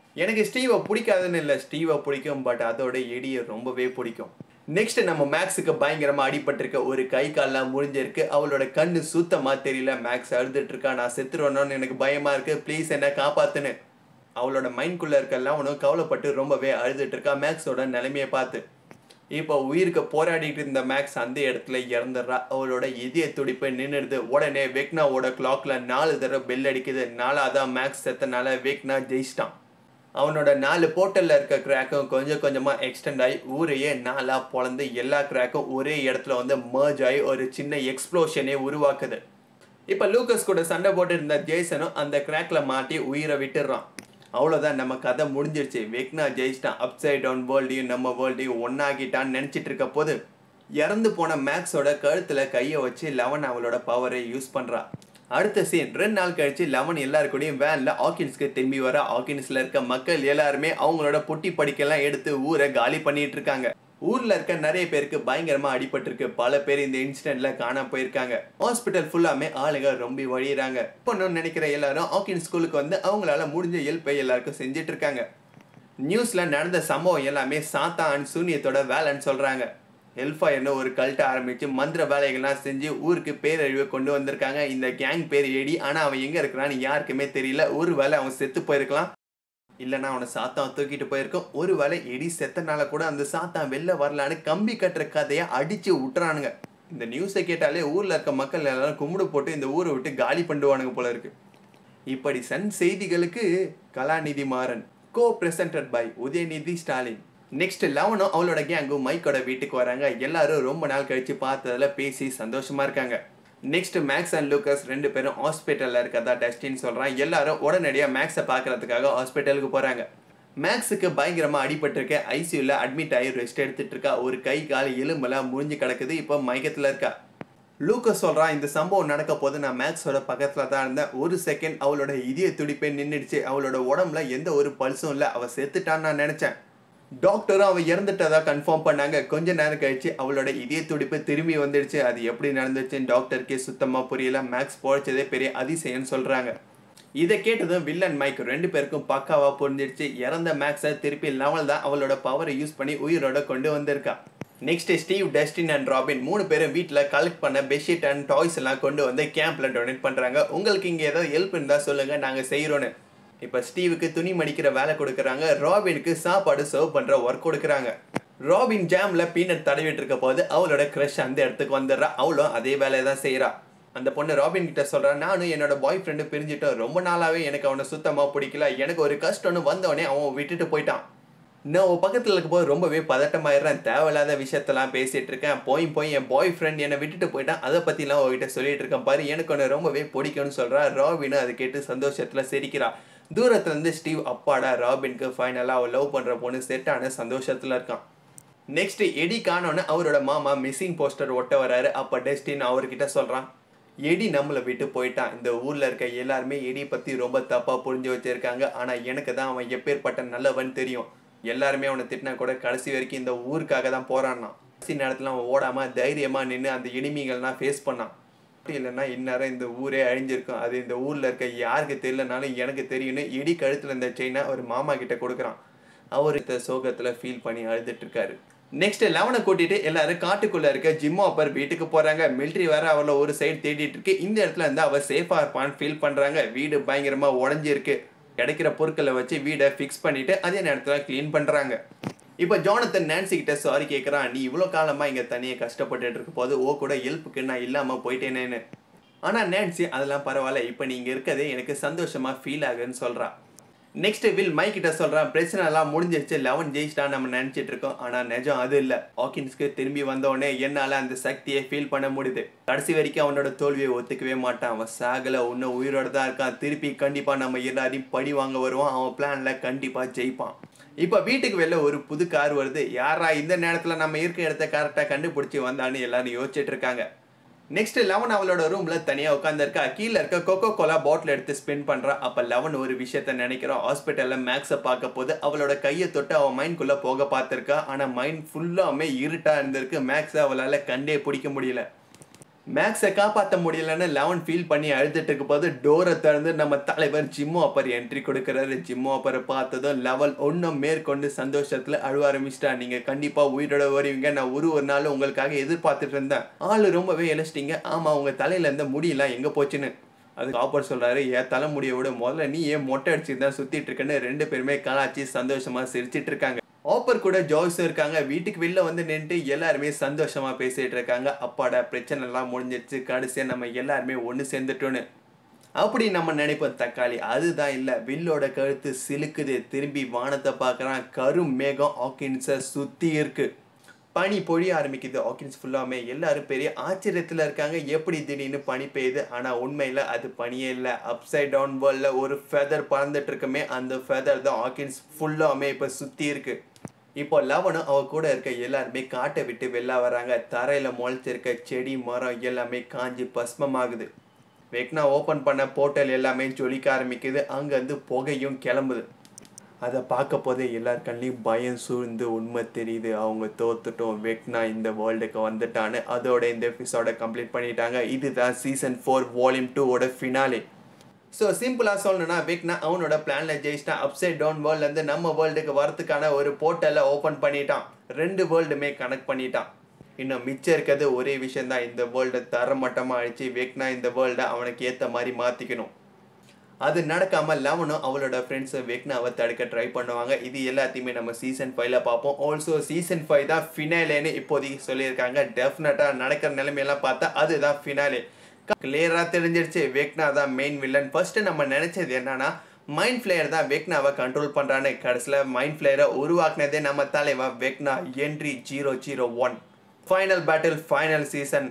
எனக்கு ஸ்டீவை பிடிக்காதுன்னு இல்லை ஸ்டீவை பிடிக்கும் பட் அதோட எடியை ரொம்பவே பிடிக்கும் நெக்ஸ்ட் நம்ம மேக்ஸுக்கு பயங்கரமா அடிபட்டிருக்க ஒரு கை கால்லாம் முடிஞ்சிருக்கு அவளோட கண்ணு சுத்தமா தெரியல மேக்ஸ் அழுதுட்டு இருக்கா நான் செத்துருவேணும்னு எனக்கு பயமா இருக்கு ப்ளீஸ் என்ன காப்பாத்துன்னு அவளோட மைண்ட்குள்ள இருக்க அவனும் கவலைப்பட்டு ரொம்பவே அழுதுட்டு இருக்கா மேக்ஸோட நிலைமையை பார்த்து இப்போ உயிருக்கு போராடிட்டு இருந்த மேக்ஸ் அந்த இடத்துல இறந்துடுறா அவளோட இதய துடிப்பு நின்றுடுது உடனே வெக்னாவோட கிளாக்ல நாலு தடவை பெல் அடிக்குது நாலாதான் மேக்ஸ் செத்தனால வெக்னா ஜெயிச்சிட்டான் அவனோட நாலு போர்ட்டல்ல இருக்க கிராக்கும் கொஞ்சம் கொஞ்சமா எக்ஸ்டெண்ட் ஆகி ஊரையே நாலா பொழந்து எல்லா கிராக்கும் ஒரே இடத்துல வந்து மர்ஜ் ஆகி ஒரு சின்ன எக்ஸ்ப்ளோஷனே உருவாக்குது இப்போ லூக்கஸ் கூட சண்டை போட்டு இருந்த ஜேசனும் அந்த கிராக்ல மாட்டி உயிரை விட்டுடுறான் அவ்வளோதான் நம்ம கதை முடிஞ்சிருச்சு வெக்னா ஜெயிச்சிட்டான் அப்சைட் டவுன் வேர்ல்டையும் நம்ம வேர்ல்டையும் ஒன்னாகிட்டான்னு நினச்சிட்டு இருக்க போது இறந்து போன மேக்ஸோட கழுத்துல கையை வச்சு லெவன் அவளோட பவரை யூஸ் பண்றா அடுத்த சீன் ரெண்டு நாள் கழிச்சு லெவன் எல்லாருக்கூடயும் வேன்ல ஆக்கின்ஸ்க்கு திரும்பி வர ஆக்கின்ஸ்ல இருக்க மக்கள் எல்லாருமே அவங்களோட பொட்டி படிக்கெல்லாம் எடுத்து ஊரை காலி பண்ணிட்டு இருக்காங்க ஊர்ல இருக்க நிறைய பேருக்கு பயங்கரமா அடிபட்டிருக்கு பல பேர் இந்த இன்சிடென்ட்ல காணாம போயிருக்காங்க ஹாஸ்பிட்டல் ஃபுல்லாமே ஆளுங்க ரொம்ப வழியிறாங்க பண்ணணும்னு நினைக்கிற எல்லாரும் ஆக்கின் ஸ்கூலுக்கு வந்து அவங்களால முடிஞ்ச ஹெல்ப்பை எல்லாருக்கும் செஞ்சுட்டு இருக்காங்க நியூஸ்ல நடந்த சம்பவம் எல்லாமே சாத்தா அண்ட் சூனியத்தோட வேலைன்னு சொல்றாங்க ஹெல்ஃபயர்னு ஒரு கல்ட்டை ஆரம்பிச்சு மந்திர வேலைகள்லாம் செஞ்சு ஊருக்கு பேரழிவை கொண்டு வந்திருக்காங்க இந்த கேங் பேர் எடி ஆனா அவன் எங்க இருக்கிறான்னு யாருக்குமே தெரியல ஒரு வேளை அவன் செத்து போயிருக்கலாம் இல்லைன்னா அவனை சாத்தான் தூக்கிட்டு போயிருக்கோம் ஒருவேளை எடி செத்தனால கூட அந்த சாத்தான் வெளில வரலான்னு கம்பி கட்டுற கதையை அடிச்சு விட்டுறானுங்க இந்த நியூஸை கேட்டாலே ஊர்ல இருக்க மக்கள் எல்லாரும் கும்பிடு போட்டு இந்த ஊரை விட்டு காலி பண்ணுவானுங்க போல இருக்கு இப்படி சன் செய்திகளுக்கு Kalanithi Maran co presented by Udhayanidhi Stalin next லெவனும் அவளோட கேங்கும் மைக்கோட வீட்டுக்கு வராங்க எல்லாரும் ரொம்ப நாள் கழிச்சு பார்த்ததுல பேசி சந்தோஷமா இருக்காங்க நெக்ஸ்ட் மேக்ஸ் அண்ட் லூக்கஸ் ரெண்டு பேரும் ஹாஸ்பிட்டலில் இருக்கதா டஸ்டின்னு சொல்கிறான் எல்லாரும் உடனடியாக மேக்ஸை பார்க்கறதுக்காக ஹாஸ்பிட்டலுக்கு போகிறாங்க மேக்ஸுக்கு பயங்கரமாக அடிபட்டிருக்க ஐசியூவில் அட்மிட் ஆகி ரெஸ்ட் எடுத்துட்டு இருக்கா ஒரு கை கால் எலும்பெல்லாம் முறிஞ்சு கிடக்குது இப்போ மயக்கத்தில் இருக்கா லூக்கஸ் சொல்கிறான் இந்த சம்பவம் நடக்க போது நான் மேக்ஸோட பக்கத்தில் தான் இருந்தேன் ஒரு செகண்ட் அவளோட இதய துடிப்பே நின்றுடுச்சு அவளோட உடம்புல எந்த ஒரு பல்ஸும் இல்லை அவள் செத்துட்டான்னு நான் நினச்சேன் டாக்டரும் அவன் இறந்துட்டதா கன்ஃபார்ம் பண்ணாங்க கொஞ்ச நேரம் கழிச்சு அவளோட இதய துடிப்பு திரும்பி வந்துடுச்சு அது எப்படி நடந்துச்சுன்னு டாக்டருக்கே சுத்தமா புரியல மேக்ஸ் போழைச்சதே பெரிய அதிசயம்னு சொல்றாங்க இதை கேட்டதும் வில்லன் மைக் ரெண்டு பேருக்கும் பக்காவா புரிஞ்சிடுச்சு இறந்த மேக்ஸை திருப்பி லெவல் தான் அவளோட பவரை யூஸ் பண்ணி உயிரோட கொண்டு வந்திருக்கா next Steve Dustin and Robin மூணு பேரும் வீட்டில் கலெக்ட் பண்ண பெட்ஷீட் அண்ட் டாய்ஸ் எல்லாம் கொண்டு வந்து கேம்ப்ல டொனேட் பண்றாங்க உங்களுக்கு இங்கே ஏதாவது ஹெல்ப் இருந்தால் சொல்லுங்க நாங்கள் செய்கிறோன்னு இப்போ ஸ்டீவுக்கு துணி மடிக்கிற வேலை கொடுக்குறாங்க ராபினுக்கு சாப்பாடு சர்வ் பண்ணுற ஒர்க் கொடுக்குறாங்க ராபின் ஜாம்ல பீனட் தடவிட்டு இருக்க போது அவளோட க்ரஷ் அந்த இடத்துக்கு வந்துடுறா அவளும் அதே வேலையை தான் செய்கிறா அந்த பொண்ணு ராபின் கிட்ட சொல்றா நானும் என்னோட பாய் ஃப்ரெண்டு பிரிஞ்சிட்டோம் ரொம்ப நாளாவே எனக்கு அவனை சுத்தமா பிடிக்கல எனக்கு ஒரு கஷ்டம்னு வந்தவனே அவன் விட்டுட்டு போயிட்டான் நான் உன் பக்கத்தில் இருக்கும்போது ரொம்பவே பதட்டமாயிடுறேன் தேவையில்லாத விஷயத்தெல்லாம் பேசிட்டு இருக்கேன் போய் போய் என் பாய் ஃப்ரெண்ட் என்னை விட்டுட்டு போயிட்டான் அதை பற்றிலாம் உங்ககிட்ட சொல்லிட்டு இருக்கேன் பாரு எனக்கு ஒன்று ரொம்பவே பிடிக்கும்னு சொல்கிறா ராபின் அதை கேட்டு சந்தோஷத்தில் சிரிக்கிறா தூரத்துல இருந்து ஸ்டீவ் அப்பாடா ராபின்க்கு ஃபைனலாக அவள் லவ் பண்ணுற பொண்ணு செட் ஆன சந்தோஷத்தில் இருக்கான் நெக்ஸ்ட் எடி காணோன்னு அவரோட மாமா மிஸ்ஸிங் போஸ்டர் ஒட்ட வராரு அப்போ டெஸ்டின் அவர்கிட்ட சொல்கிறான் எடி நம்மளை விட்டு போயிட்டான் இந்த ஊரில் இருக்க எல்லாருமே எடி பற்றி ரொம்ப தப்பாக புரிஞ்சு வச்சிருக்காங்க ஆனால் எனக்கு தான் அவன் எப்பேற்பட்ட நல்லவன் தெரியும் எல்லாருமே அவனை திட்டினா கூட கடைசி வரைக்கும் இந்த ஊருக்காக தான் போறான்னா கடைசி நேரத்தில் அவன் ஓடாமல் தைரியமாக நின்று அந்த இனிமைகள்லாம் ஃபேஸ் பண்ணான் இல்லைன்னா இந்நேரம் இந்த ஊரே அழிஞ்சிருக்கும் அது இந்த ஊரில் இருக்க யாருக்கு தெரியலனாலும் எனக்கு தெரியும்னு இடி கழுத்தில் இந்த செயினை அவர் மாமா கிட்ட கொடுக்குறான் அவர் இந்த சோகத்தில் ஃபீல் பண்ணி அழுதுட்டு இருக்காரு நெக்ஸ்ட் லெவனை கூட்டிட்டு எல்லாரும் காட்டுக்குள்ள இருக்க ஜிம்மோ அப்பர் வீட்டுக்கு போறாங்க மிலிட்ரி வேற அவள ஒரு சைடு தேடிட்டு இருக்கு இந்த இடத்துல இருந்து அவ சேஃபா இருப்பான்னு ஃபீல் பண்றாங்க வீடு பயங்கரமா உடஞ்சிருக்கு கிடைக்கிற பொருட்களை வச்சு வீடை ஃபிக்ஸ் பண்ணிட்டு அதே நேரத்தில் க்ளீன் பண்றாங்க இப்போ ஜோனத்தன் நான்சி கிட்ட சாரி கேட்குறான் நீ இவ்வளோ காலமா இங்க தனியாக கஷ்டப்பட்டுட்டு இருக்க போது ஓ கூட ஹெல்ப்புக்கு நான் இல்லாம போயிட்டேனேன்னு ஆனா நான்சி அதெல்லாம் பரவாயில்ல இப்போ நீ இங்க இருக்கதே எனக்கு சந்தோஷமா ஃபீல் ஆகுன்னு சொல்றா நெக்ஸ்ட் வில் மை கிட்ட சொல்றான் பிரச்சனை எல்லாம் முடிஞ்சிருச்சு லெவன் ஜெயிச்சிட்டான் நம்ம நினைச்சிட்டு இருக்கோம் ஆனா நிஜம் அது இல்ல ஹாக்கின்ஸ்க்கு திரும்பி வந்தோடனே என்னால அந்த சக்தியை ஃபீல் பண்ண முடியுது கடைசி வரைக்கும் அவனோட தோல்வியை ஒத்துக்கவே மாட்டான் அவன் சாகல இன்னும் உயிரோட தான் இருக்கான் திருப்பி கண்டிப்பா நம்ம எல்லாரையும் படி வாங்க வருவான் அவன் பிளான்ல கண்டிப்பா ஜெயிப்பான் இப்போ வீட்டுக்கு வெளில ஒரு புது கார் வருது யாரா இந்த நேரத்துல நம்ம இருக்க இடத்த கரெக்டா கண்டுபிடிச்சி வந்தான்னு எல்லாரும் யோசிச்சுட்டு இருக்காங்க நெக்ஸ்ட் லெவன் அவளோட ரூம்ல தனியா உட்காந்துருக்கா கீழே இருக்க கொக்கோ கோலா பாட்டில் எடுத்து ஸ்பின் பண்றா அப்ப லெவன் ஒரு விஷயத்த நினைக்கிறோம் ஹாஸ்பிட்டல்ல மேக்ஸை பார்க்க போது அவளோட கையை தொட்டு அவன் மைண்ட்குள்ள போக பார்த்திருக்கா ஆனா மைண்ட் ஃபுல்லாமே இருட்டா இருந்திருக்கு மேக்ஸை அவளால கண்டே பிடிக்க முடியல மேக்ஸை காப்பாற்ற முடியலன்னு லெவன் ஃபீல் பண்ணி அழுதுட்டு இருக்கும் போது டோரை திறந்து நம்ம தலைவர் ஜிம்மு அப்பர் என்ட்ரி கொடுக்குறாரு ஜிம்மு அப்பரை பார்த்ததும் லெவல் ஒன்றும் மேற்கொண்டு சந்தோஷத்தில் அழுவ ஆரம்பிச்சிட்டா நீங்கள் கண்டிப்பாக உயிரோட வருவீங்க நான் ஒரு ஒரு நாள் உங்களுக்காக எதிர்பார்த்துட்டு இருந்தேன் ஆள் ரொம்பவே இழைச்சிட்டீங்க ஆமாம் உங்கள் தலையில் இருந்த முடியெல்லாம் எங்கே போச்சுன்னு அதுக்கு ஆப்பர் சொல்கிறாரு ஏன் தலைமுடியை விட முதல்ல நீ ஏன் மொட்டை அடிச்சு தான் சுற்றிட்டு இருக்கேன்னு ரெண்டு பேருமே கலாச்சி சந்தோஷமாக சிரிச்சிட்டு இருக்காங்க ஆப்பர் கூட ஜாய்ஸும் இருக்காங்க வீட்டுக்கு வெளில வந்து நின்று எல்லாருமே சந்தோஷமா பேசிட்டு இருக்காங்க அப்பாடா பிரச்சனை எல்லாம் முடிஞ்சிருச்சு கடைசியா நம்ம எல்லாருமே ஒன்று சேர்ந்துட்டோன்னு அப்படி நம்ம நினைப்போம் தக்காளி அதுதான் இல்லை வில்லோட கழுத்து சிலுக்குது திரும்பி வானத்தை பார்க்குறான் கரும் மேகம் ஆக்கின்ஸை சுற்றி இருக்கு பனி பொழிய ஆரம்பிக்குது ஆக்கின்ஸ் ஃபுல்லாமே எல்லாரும் பெரிய ஆச்சரியத்தில் இருக்காங்க எப்படி திடீர்னு பனி பெய்யுது ஆனால் உண்மையில் அது பனியே இல்லை அப்சைட் டவுன் வேர்ல்டில் ஒரு ஃபெதர் பறந்துட்டு இருக்குமே அந்த ஃபெதர் தான் ஆக்கின்ஸ் ஃபுல்லாமே இப்போ சுற்றி இருக்கு இப்போ லவனும் அவ கூட இருக்க எல்லாருமே காட்டை விட்டு வெளில வராங்க தரையில் முளைச்சிருக்க செடி மரம் எல்லாமே காஞ்சி பஸ்மமாகுது வெக்னா ஓப்பன் பண்ண போர்ட்டல் எல்லாமே ஜொலிக்க ஆரம்பிக்குது அங்கேருந்து புகையும் கிளம்புது அதை பார்க்க போதே எல்லார் கண்ணிலையும் பயம் சூழ்ந்து உண்மை தெரியுது அவங்க தோத்துட்டோம் வெக்னா இந்த வேர்ல்டுக்கு வந்துட்டான்னு அதோட இந்த எபிசோட கம்ப்ளீட் பண்ணிட்டாங்க இதுதான் சீசன் ஃபோர் வால்யூம் டூவோட ஃபினாலே ஸோ சிம்பிளாக சொல்லணும்னா வெக்னா அவனோட பிளானில் ஜெயிச்சிட்டான் அப்சைட் டவுன் வேர்ல்ட்லேருந்து நம்ம வேர்ல்டுக்கு வரதுக்கான ஒரு போர்ட்டலை ஓப்பன் பண்ணிட்டான் ரெண்டு வேர்ல்டுமே கனெக்ட் பண்ணிட்டான் இன்னும் மிச்சம் இருக்கிறது ஒரே விஷயந்தான் இந்த வேர்ல்டை தரமட்டமாக அழிச்சு வெக்னா இந்த வேர்ல்டை அவனுக்கு ஏற்ற மாதிரி மாற்றிக்கணும் அது நடக்காமல் லெவனும் அவளோட ஃப்ரெண்ட்ஸை வெக்னாவை தடுக்க ட்ரை பண்ணுவாங்க இது எல்லாத்தையுமே நம்ம சீசன் ஃபைவ்ல பார்ப்போம் ஆல்சோ சீசன் ஃபைவ் தான் ஃபினாலேன்னு இப்போதைக்கு சொல்லியிருக்காங்க டெஃபினட்டாக நடக்கிற நிலைமையெல்லாம் பார்த்தா அதுதான் ஃபினாலே கிளியராக தெரிஞ்சிருச்சு வெக்னா தான் மெயின் வில்லன் ஃபர்ஸ்ட் நம்ம நினைச்சது என்னன்னா மைண்ட் ஃபிளேயர் தான் வெக்னாவை கண்ட்ரோல் பண்ணுறான்னு கடைசியில் மைண்ட் ஃபிளேயரை உருவாக்குனதே நம்ம தலைவன் Vecna entry zero zero one final battle final season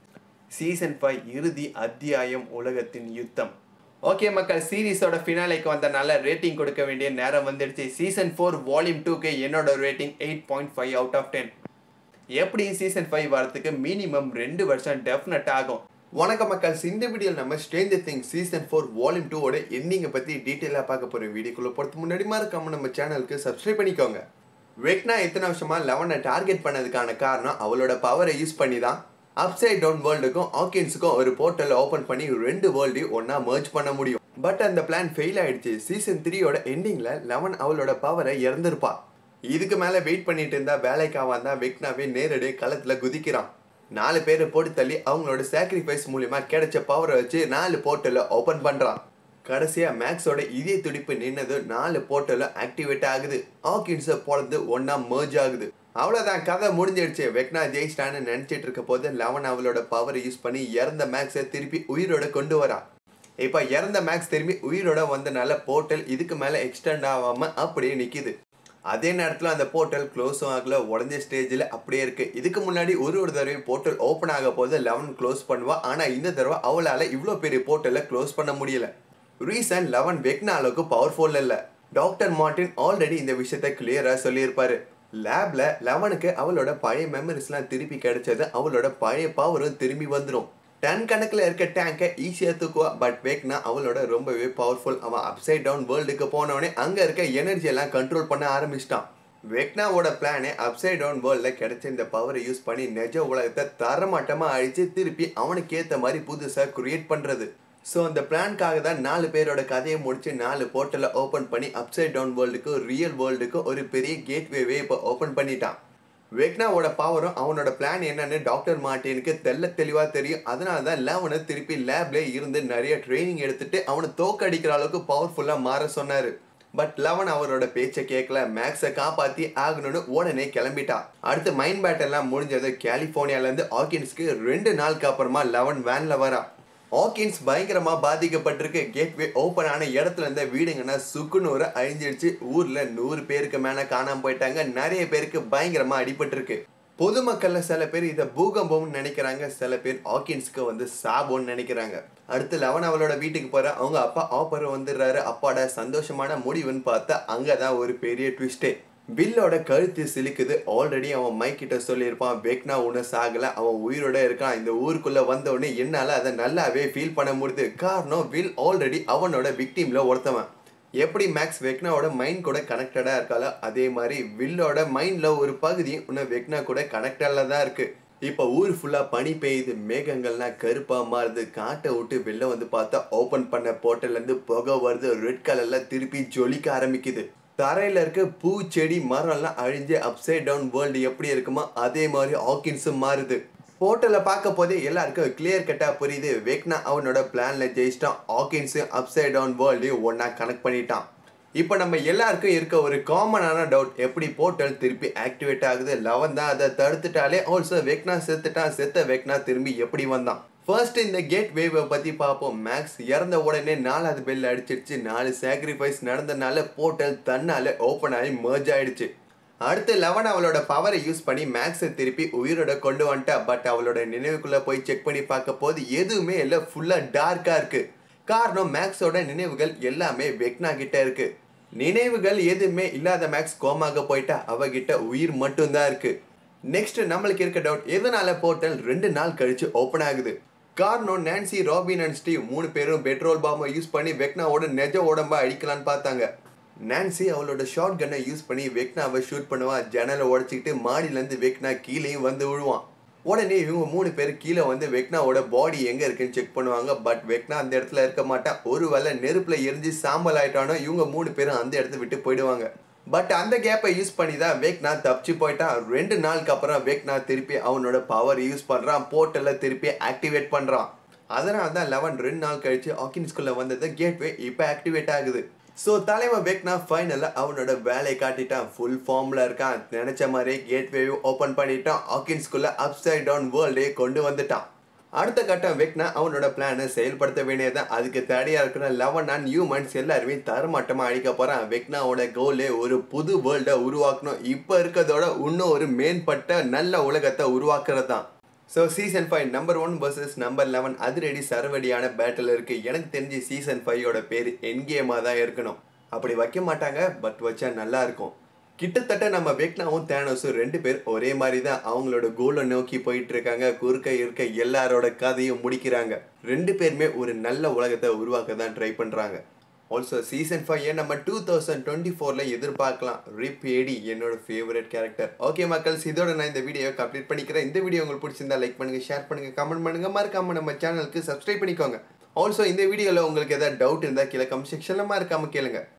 season five இறுதி அத்தியாயம் உலகத்தின் யுத்தம் ஓகே மக்கள் சீரீஸோட ஃபினாலேக்கு வந்தனால ரேட்டிங் கொடுக்க வேண்டிய நேரம் வந்துடுச்சு சீசன் ஃபோர் வால்யூம் டூக்கு என்னோட rating eight point five out of ten எப்படி சீசன் ஃபைவ் வரதுக்கு மினிமம் ரெண்டு வருஷம் டெஃபினட் ஆகும் வணக்கம் மக்கள் இந்த வீடியோவில் நம்ம Stranger Thing season four volume டூவோட எண்டிங்கை பற்றி டீட்டெயிலாக பார்க்க போகிறோம் வீடியோக்குள்ளே போகிறதுக்கு முன்னாடி மறக்காம நம்ம சேனலுக்கு சப்ஸ்கிரைப் பண்ணிக்கோங்க வெக்னா இத்தனை வருஷமா லெவனை டார்கெட் பண்ணதுக்கான காரணம் அவளோட பவரை யூஸ் பண்ணி தான் அப்சைட் டவுன் வேர்ல்டுக்கும் ஆக்கியன்ஸுக்கும் ஒரு போர்ட்டல் ஓப்பன் பண்ணி ரெண்டு வேர்ல்டையும் ஒன்றா மர்ஜ் பண்ண முடியும் பட் அந்த பிளான் ஃபெயில் ஆயிடுச்சு சீசன் த்ரீயோட எண்டிங்கில் லெவன் அவளோட பவரை இறந்துருப்பா இதுக்கு மேலே வெயிட் பண்ணிட்டு இருந்தா வேலைக்காக தான் வெக்னாவே நேரடியாக களத்தில் குதிக்கிறான் நாலு பேரை போட்டு தள்ளி அவங்களோட சாக்ரிஃபைஸ் மூலியமா கிடைச்ச பவரை வச்சு நாலு போர்ட்டலை ஓப்பன் பண்ணுறான் கடைசியாக மேக்ஸோட இதய துடிப்பு நின்னது நாலு போர்ட்டலும் ஆக்டிவேட் ஆகுது ஆக்கின்ஸை பொழுது ஒன்றா மர்ஜ் ஆகுது அவ்வளோதான் கதை முடிஞ்சிடுச்சு வெக்னா ஜெயிச்சிட்டான்னு நினச்சிட்டு இருக்க போது லெவன் அவளோட பவரை யூஸ் பண்ணி இறந்த மேக்ஸை திருப்பி உயிரோட கொண்டு வரான் இப்போ இறந்த மேக்ஸ் திரும்பி உயிரோட வந்தனால போர்ட்டல் இதுக்கு மேலே எக்ஸ்டெண்ட் ஆகாமல் அப்படியே நிற்கிது அதே நேரத்தில் அந்த போர்ட்டல் க்ளோஸும் ஆகல உடஞ்ச ஸ்டேஜில் அப்படியே இருக்குது இதுக்கு முன்னாடி ஒரு ஒரு தடவையும் போர்ட்டல் ஓப்பன் ஆக போது லெவன் க்ளோஸ் பண்ணுவா ஆனால் இந்த தடவை அவளால் இவ்வளோ பெரிய போர்ட்டலை க்ளோஸ் பண்ண முடியல ரீசன் லெவன் வெக்னா அளவுக்கு பவர்ஃபுல் இல்லை டாக்டர் மார்டின் ஆல்ரெடி இந்த விஷயத்த கிளியராக சொல்லியிருப்பாரு லேப்ல லெவனுக்கு அவளோட பழைய மெமரிஸ்லாம் திருப்பி கிடைச்சது அவளோட பழைய பவரும் திரும்பி வந்துடும் டன் கணக்கில் இருக்க டேங்கை ஈஸியாக தூக்குவா பட் வேக்னா அவளோட ரொம்பவே பவர்ஃபுல் அவன் அப்சைட் டவுன் வேர்ல்டுக்கு போனவனே அங்கே இருக்க எனர்ஜி எல்லாம் கண்ட்ரோல் பண்ண ஆரம்பிச்சிட்டான் வெக்னாவோட பிளானே அப்சைட் டவுன் வேர்ல்டில் கிடைச்ச இந்த பவரை யூஸ் பண்ணி நெஜ உலகத்தை தரமட்டமாக அழிச்சு திருப்பி அவனுக்கு ஏற்ற மாதிரி புதுசாக கிரியேட் பண்ணுறது ஸோ அந்த பிளான்காக தான் நாலு பேரோட கதையை முடிச்சு நாலு போர்ட்டலை ஓப்பன் பண்ணி அப்சைட் டவுன் வேர்ல்டுக்கு ரியல் வேர்ல்டுக்கு ஒரு பெரிய கேட்வேவே இப்போ ஓப்பன் பண்ணிட்டான் வெக்னாவோட பவரும் அவனோட பிளான் என்னன்னு டாக்டர் மார்டினுக்கு தெல்ல தெளிவாக தெரியும் அதனால தான் லெவனை திருப்பி லேப்ல இருந்து நிறைய ட்ரைனிங் எடுத்துட்டு அவனை தோக்கடிக்கிற அளவுக்கு பவர்ஃபுல்லாக மாற சொன்னார் பட் லெவன் அவரோட பேச்சை கேட்கல மேக்ஸை காப்பாற்றி ஆகணும்னு உடனே கிளம்பிட்டா அடுத்து மைண்ட் பேட் எல்லாம் முடிஞ்சது கலிஃபோர்னியாலேருந்து ஆக்கின்ஸ்க்கு ரெண்டு நாளுக்கு அப்புறமா லெவன் வேனில் வரா ஆக்கின்ஸ் பயங்கரமாக பாதிக்கப்பட்டிருக்கு கேட்வே ஓப்பன் ஆன இடத்துல இருந்த வீடுங்கன்னா சுக்குநூறு அழிஞ்சிடுச்சு ஊரில் நூறு பேருக்கு மேலே காணாமல் போயிட்டாங்க நிறைய பேருக்கு பயங்கரமாக அடிபட்டிருக்கு பொதுமக்கள்ல சில பேர் இதை பூகம்பம்னு நினைக்கிறாங்க சில பேர் ஆக்கின்ஸ்க்கு வந்து சாபோன்னு நினைக்கிறாங்க அடுத்து லெவன் அவளோட வீட்டுக்கு போற அவங்க அப்பா ஆப்பர் வந்துடுறாரு அப்பாட சந்தோஷமான முடிவுன்னு பார்த்தா அங்கதான் ஒரு பெரிய ட்விஸ்டே பில்லோட கழுத்து சிலுக்குது ஆல்ரெடி அவன் மைக் கிட்ட சொல்லியிருப்பான் வெக்னா ஒன்றும் சாகல அவன் உயிரோட இருக்கான் இந்த ஊருக்குள்ள வந்த உடனே என்னால அதை நல்லாவே ஃபீல் பண்ண முடியுது காரணம் வில் ஆல்ரெடி அவனோட விக்டீம்ல ஒருத்தவன் எப்படி மேக்ஸ் வெக்னாவோட மைண்ட் கூட கனெக்டடாக இருக்காளோ அதே மாதிரி வில்லோட மைண்டில் ஒரு பகுதி இன்னும் வெக்னா கூட கனெக்டடில் தான் இருக்குது இப்போ ஊர் ஃபுல்லாக பனி பெய்யுது மேகங்கள்லாம் கருப்பாக மாறுது காட்டை விட்டு வெளில வந்து பார்த்தா ஓப்பன் பண்ண போர்ட்டல்லேருந்து புகை வருது ரெட் கலரில் திருப்பி ஜொலிக்க ஆரம்பிக்குது தரையில் இருக்க பூ செடி மரம்லாம் அழிஞ்சு அப்சைட் டவுன் வேர்ல்டு எப்படி இருக்குமோ அதே மாதிரி ஆக்கின்ஸும் மாறுது போர்ட்டலில் பார்க்க போதே எல்லாருக்கும் கிளியர் கட்டாக புரியுது வெக்னா அவனோட பிளானில் ஜெயிச்சிட்டான் ஆக்கின்ஸும் அப்சைட் டவுன் வேர்ல்டையும் ஒன்றா கனெக்ட் பண்ணிட்டான் இப்போ நம்ம எல்லாருக்கும் இருக்க ஒரு காமனான டவுட் எப்படி போர்ட்டல் திருப்பி ஆக்டிவேட் ஆகுது லெவன் தான் அதை தடுத்துட்டாலே ஆல்சோ வெக்னா செத்துட்டான் செத்த வெக்னா திரும்பி எப்படி வந்தான் ஃபர்ஸ்ட் இந்த கேட் வேவை பற்றி பார்ப்போம் மேக்ஸ் இறந்த உடனே நாலாவது பெல் அடிச்சிடுச்சு நாலு சாக்ரிஃபைஸ் நடந்தனால போர்ட்டல் தன்னால ஓப்பன் ஆகி மர்ஜ் ஆயிடுச்சு அடுத்து லெவன் அவளோட பவரை யூஸ் பண்ணி மேக்ஸை திருப்பி உயிரோட கொண்டு வந்துட்டா பட் அவளோட நினைவுக்குள்ளே போய் செக் பண்ணி பார்க்க போது எதுவுமே இல்லை ஃபுல்லாக டார்க்காக இருக்குது காரணம் மேக்ஸோட நினைவுகள் எல்லாமே வெக்னா கிட்ட இருக்கு நினைவுகள் எதுவுமே இல்லாத மேக்ஸ் கோமாக போயிட்டா அவகிட்ட உயிர் மட்டும்தான் இருக்கு நெக்ஸ்ட் நம்மளுக்கு இருக்க டவுட் எதனால போர்ட்டல் ரெண்டு நாள் கழிச்சு ஓப்பன் ஆகுது காரணம் நான்சி ராபின் அண்ட் ஸ்டீவ் மூணு பேரும் பெட்ரோல் பாம்பை யூஸ் பண்ணி வெக்னாவோட நெஜ உடம்பா அடிக்கலான்னு பார்த்தாங்க நான்சி அவளோட ஷார்ட் கன்னை யூஸ் பண்ணி வெக்னாவை ஷூட் பண்ணுவா ஜன்னலை உடச்சிக்கிட்டு மாடியிலேருந்து வெக்னா கீழேயும் வந்து விழுவான் உடனே இவங்க மூணு பேர் கீழே வந்து வெக்னாவோட பாடி எங்கே இருக்குன்னு செக் பண்ணுவாங்க பட் வெக்னா அந்த இடத்துல இருக்க மாட்டான் ஒருவேளை நெருப்பில் எரிஞ்சு சாம்பல் ஆயிட்டானோ இவங்க மூணு பேரும் அந்த இடத்த விட்டு போயிடுவாங்க பட் அந்த கேப்பை யூஸ் பண்ணி தான் வெக்னா தப்பிச்சு போயிட்டான் ரெண்டு நாளுக்கு அப்புறம் வெக்னா திருப்பி அவனோட பவர் யூஸ் பண்ணுறான் போர்ட்டலில் திருப்பி ஆக்டிவேட் பண்ணுறான் அதனால தான் லெவன் ரெண்டு நாள் கழிச்சு ஆக்கின்ஸ்குள்ளே வந்தது கேட்வே இப்போ ஆக்டிவேட் ஆகுது ஸோ தலைவன் வெக்னா ஃபைனலாக அவனோட வேலையை காட்டிட்டான் ஃபுல் ஃபார்மில் இருக்கான் நினச்ச மாதிரியே கேட்வேயும் ஓப்பன் பண்ணிட்டான் ஆக்கின்ஸ்குள்ளே அப்சைட் டவுன் வேர்ல்டே கொண்டு வந்துட்டான் அடுத்த கட்டம் வெக்னா அவனோட பிளானை செயல்படுத்த வேண்டியதான் அதுக்கு தடையாக இருக்கிற லெவன் அண்ட் ஹியூமன்ஸ் எல்லாருமே தரமாட்டமாக அழிக்க போகிறான் வெக்னாவோட கோலே ஒரு புது வேர்ல்டை உருவாக்கணும் இப்போ இருக்கிறதோட இன்னும் ஒரு மேம்பட்ட நல்ல உலகத்தை உருவாக்குறது தான் so season five number one versus number Eleven அதிரடி சரவடியான பேட்டில் இருக்குது எனக்கு தெரிஞ்சு சீசன் ஃபைவோட பேர் என்கேமாக தான் இருக்கணும் அப்படி வைக்க மாட்டாங்க பட் வச்சா நல்லா இருக்கும் கிட்டத்தட்ட நம்ம வெக்னாவும் தேனோஸும் ரெண்டு பேர் ஒரே மாதிரி தான் அவங்களோட கோலை நோக்கி போயிட்டு இருக்காங்க குறுக்க இருக்க எல்லாரோட கதையும் முடிக்கிறாங்க ரெண்டு பேருமே ஒரு நல்ல உலகத்தை உருவாக்க தான் ட்ரை பண்ணுறாங்க ஆல்சோ சீசன் ஃபைவ் நம்ம டூ தௌசண்ட் டுவெண்ட்டி ஃபோரில் எதிர்பார்க்கலாம் ரிப் ஏடி என்னோட ஃபேவரட் கேரக்டர் ஓகே மக்கள்ஸ் இதோட நான் இந்த வீடியோ கம்ப்ளீட் பண்ணிக்கிறேன் இந்த வீடியோ உங்களுக்கு பிடிச்சிருந்தா லைக் பண்ணுங்க ஷேர் பண்ணுங்க கமெண்ட் பண்ணுங்க மறக்காம நம்ம சேனலுக்கு சப்ஸ்கிரைப் பண்ணிக்கோங்க ஆல்சோ இந்த வீடியோவில் உங்களுக்கு ஏதாவது டவுட் இருந்தால் கீழே கமெண்ட் செக்ஷனில் மறக்காம கேளுங்க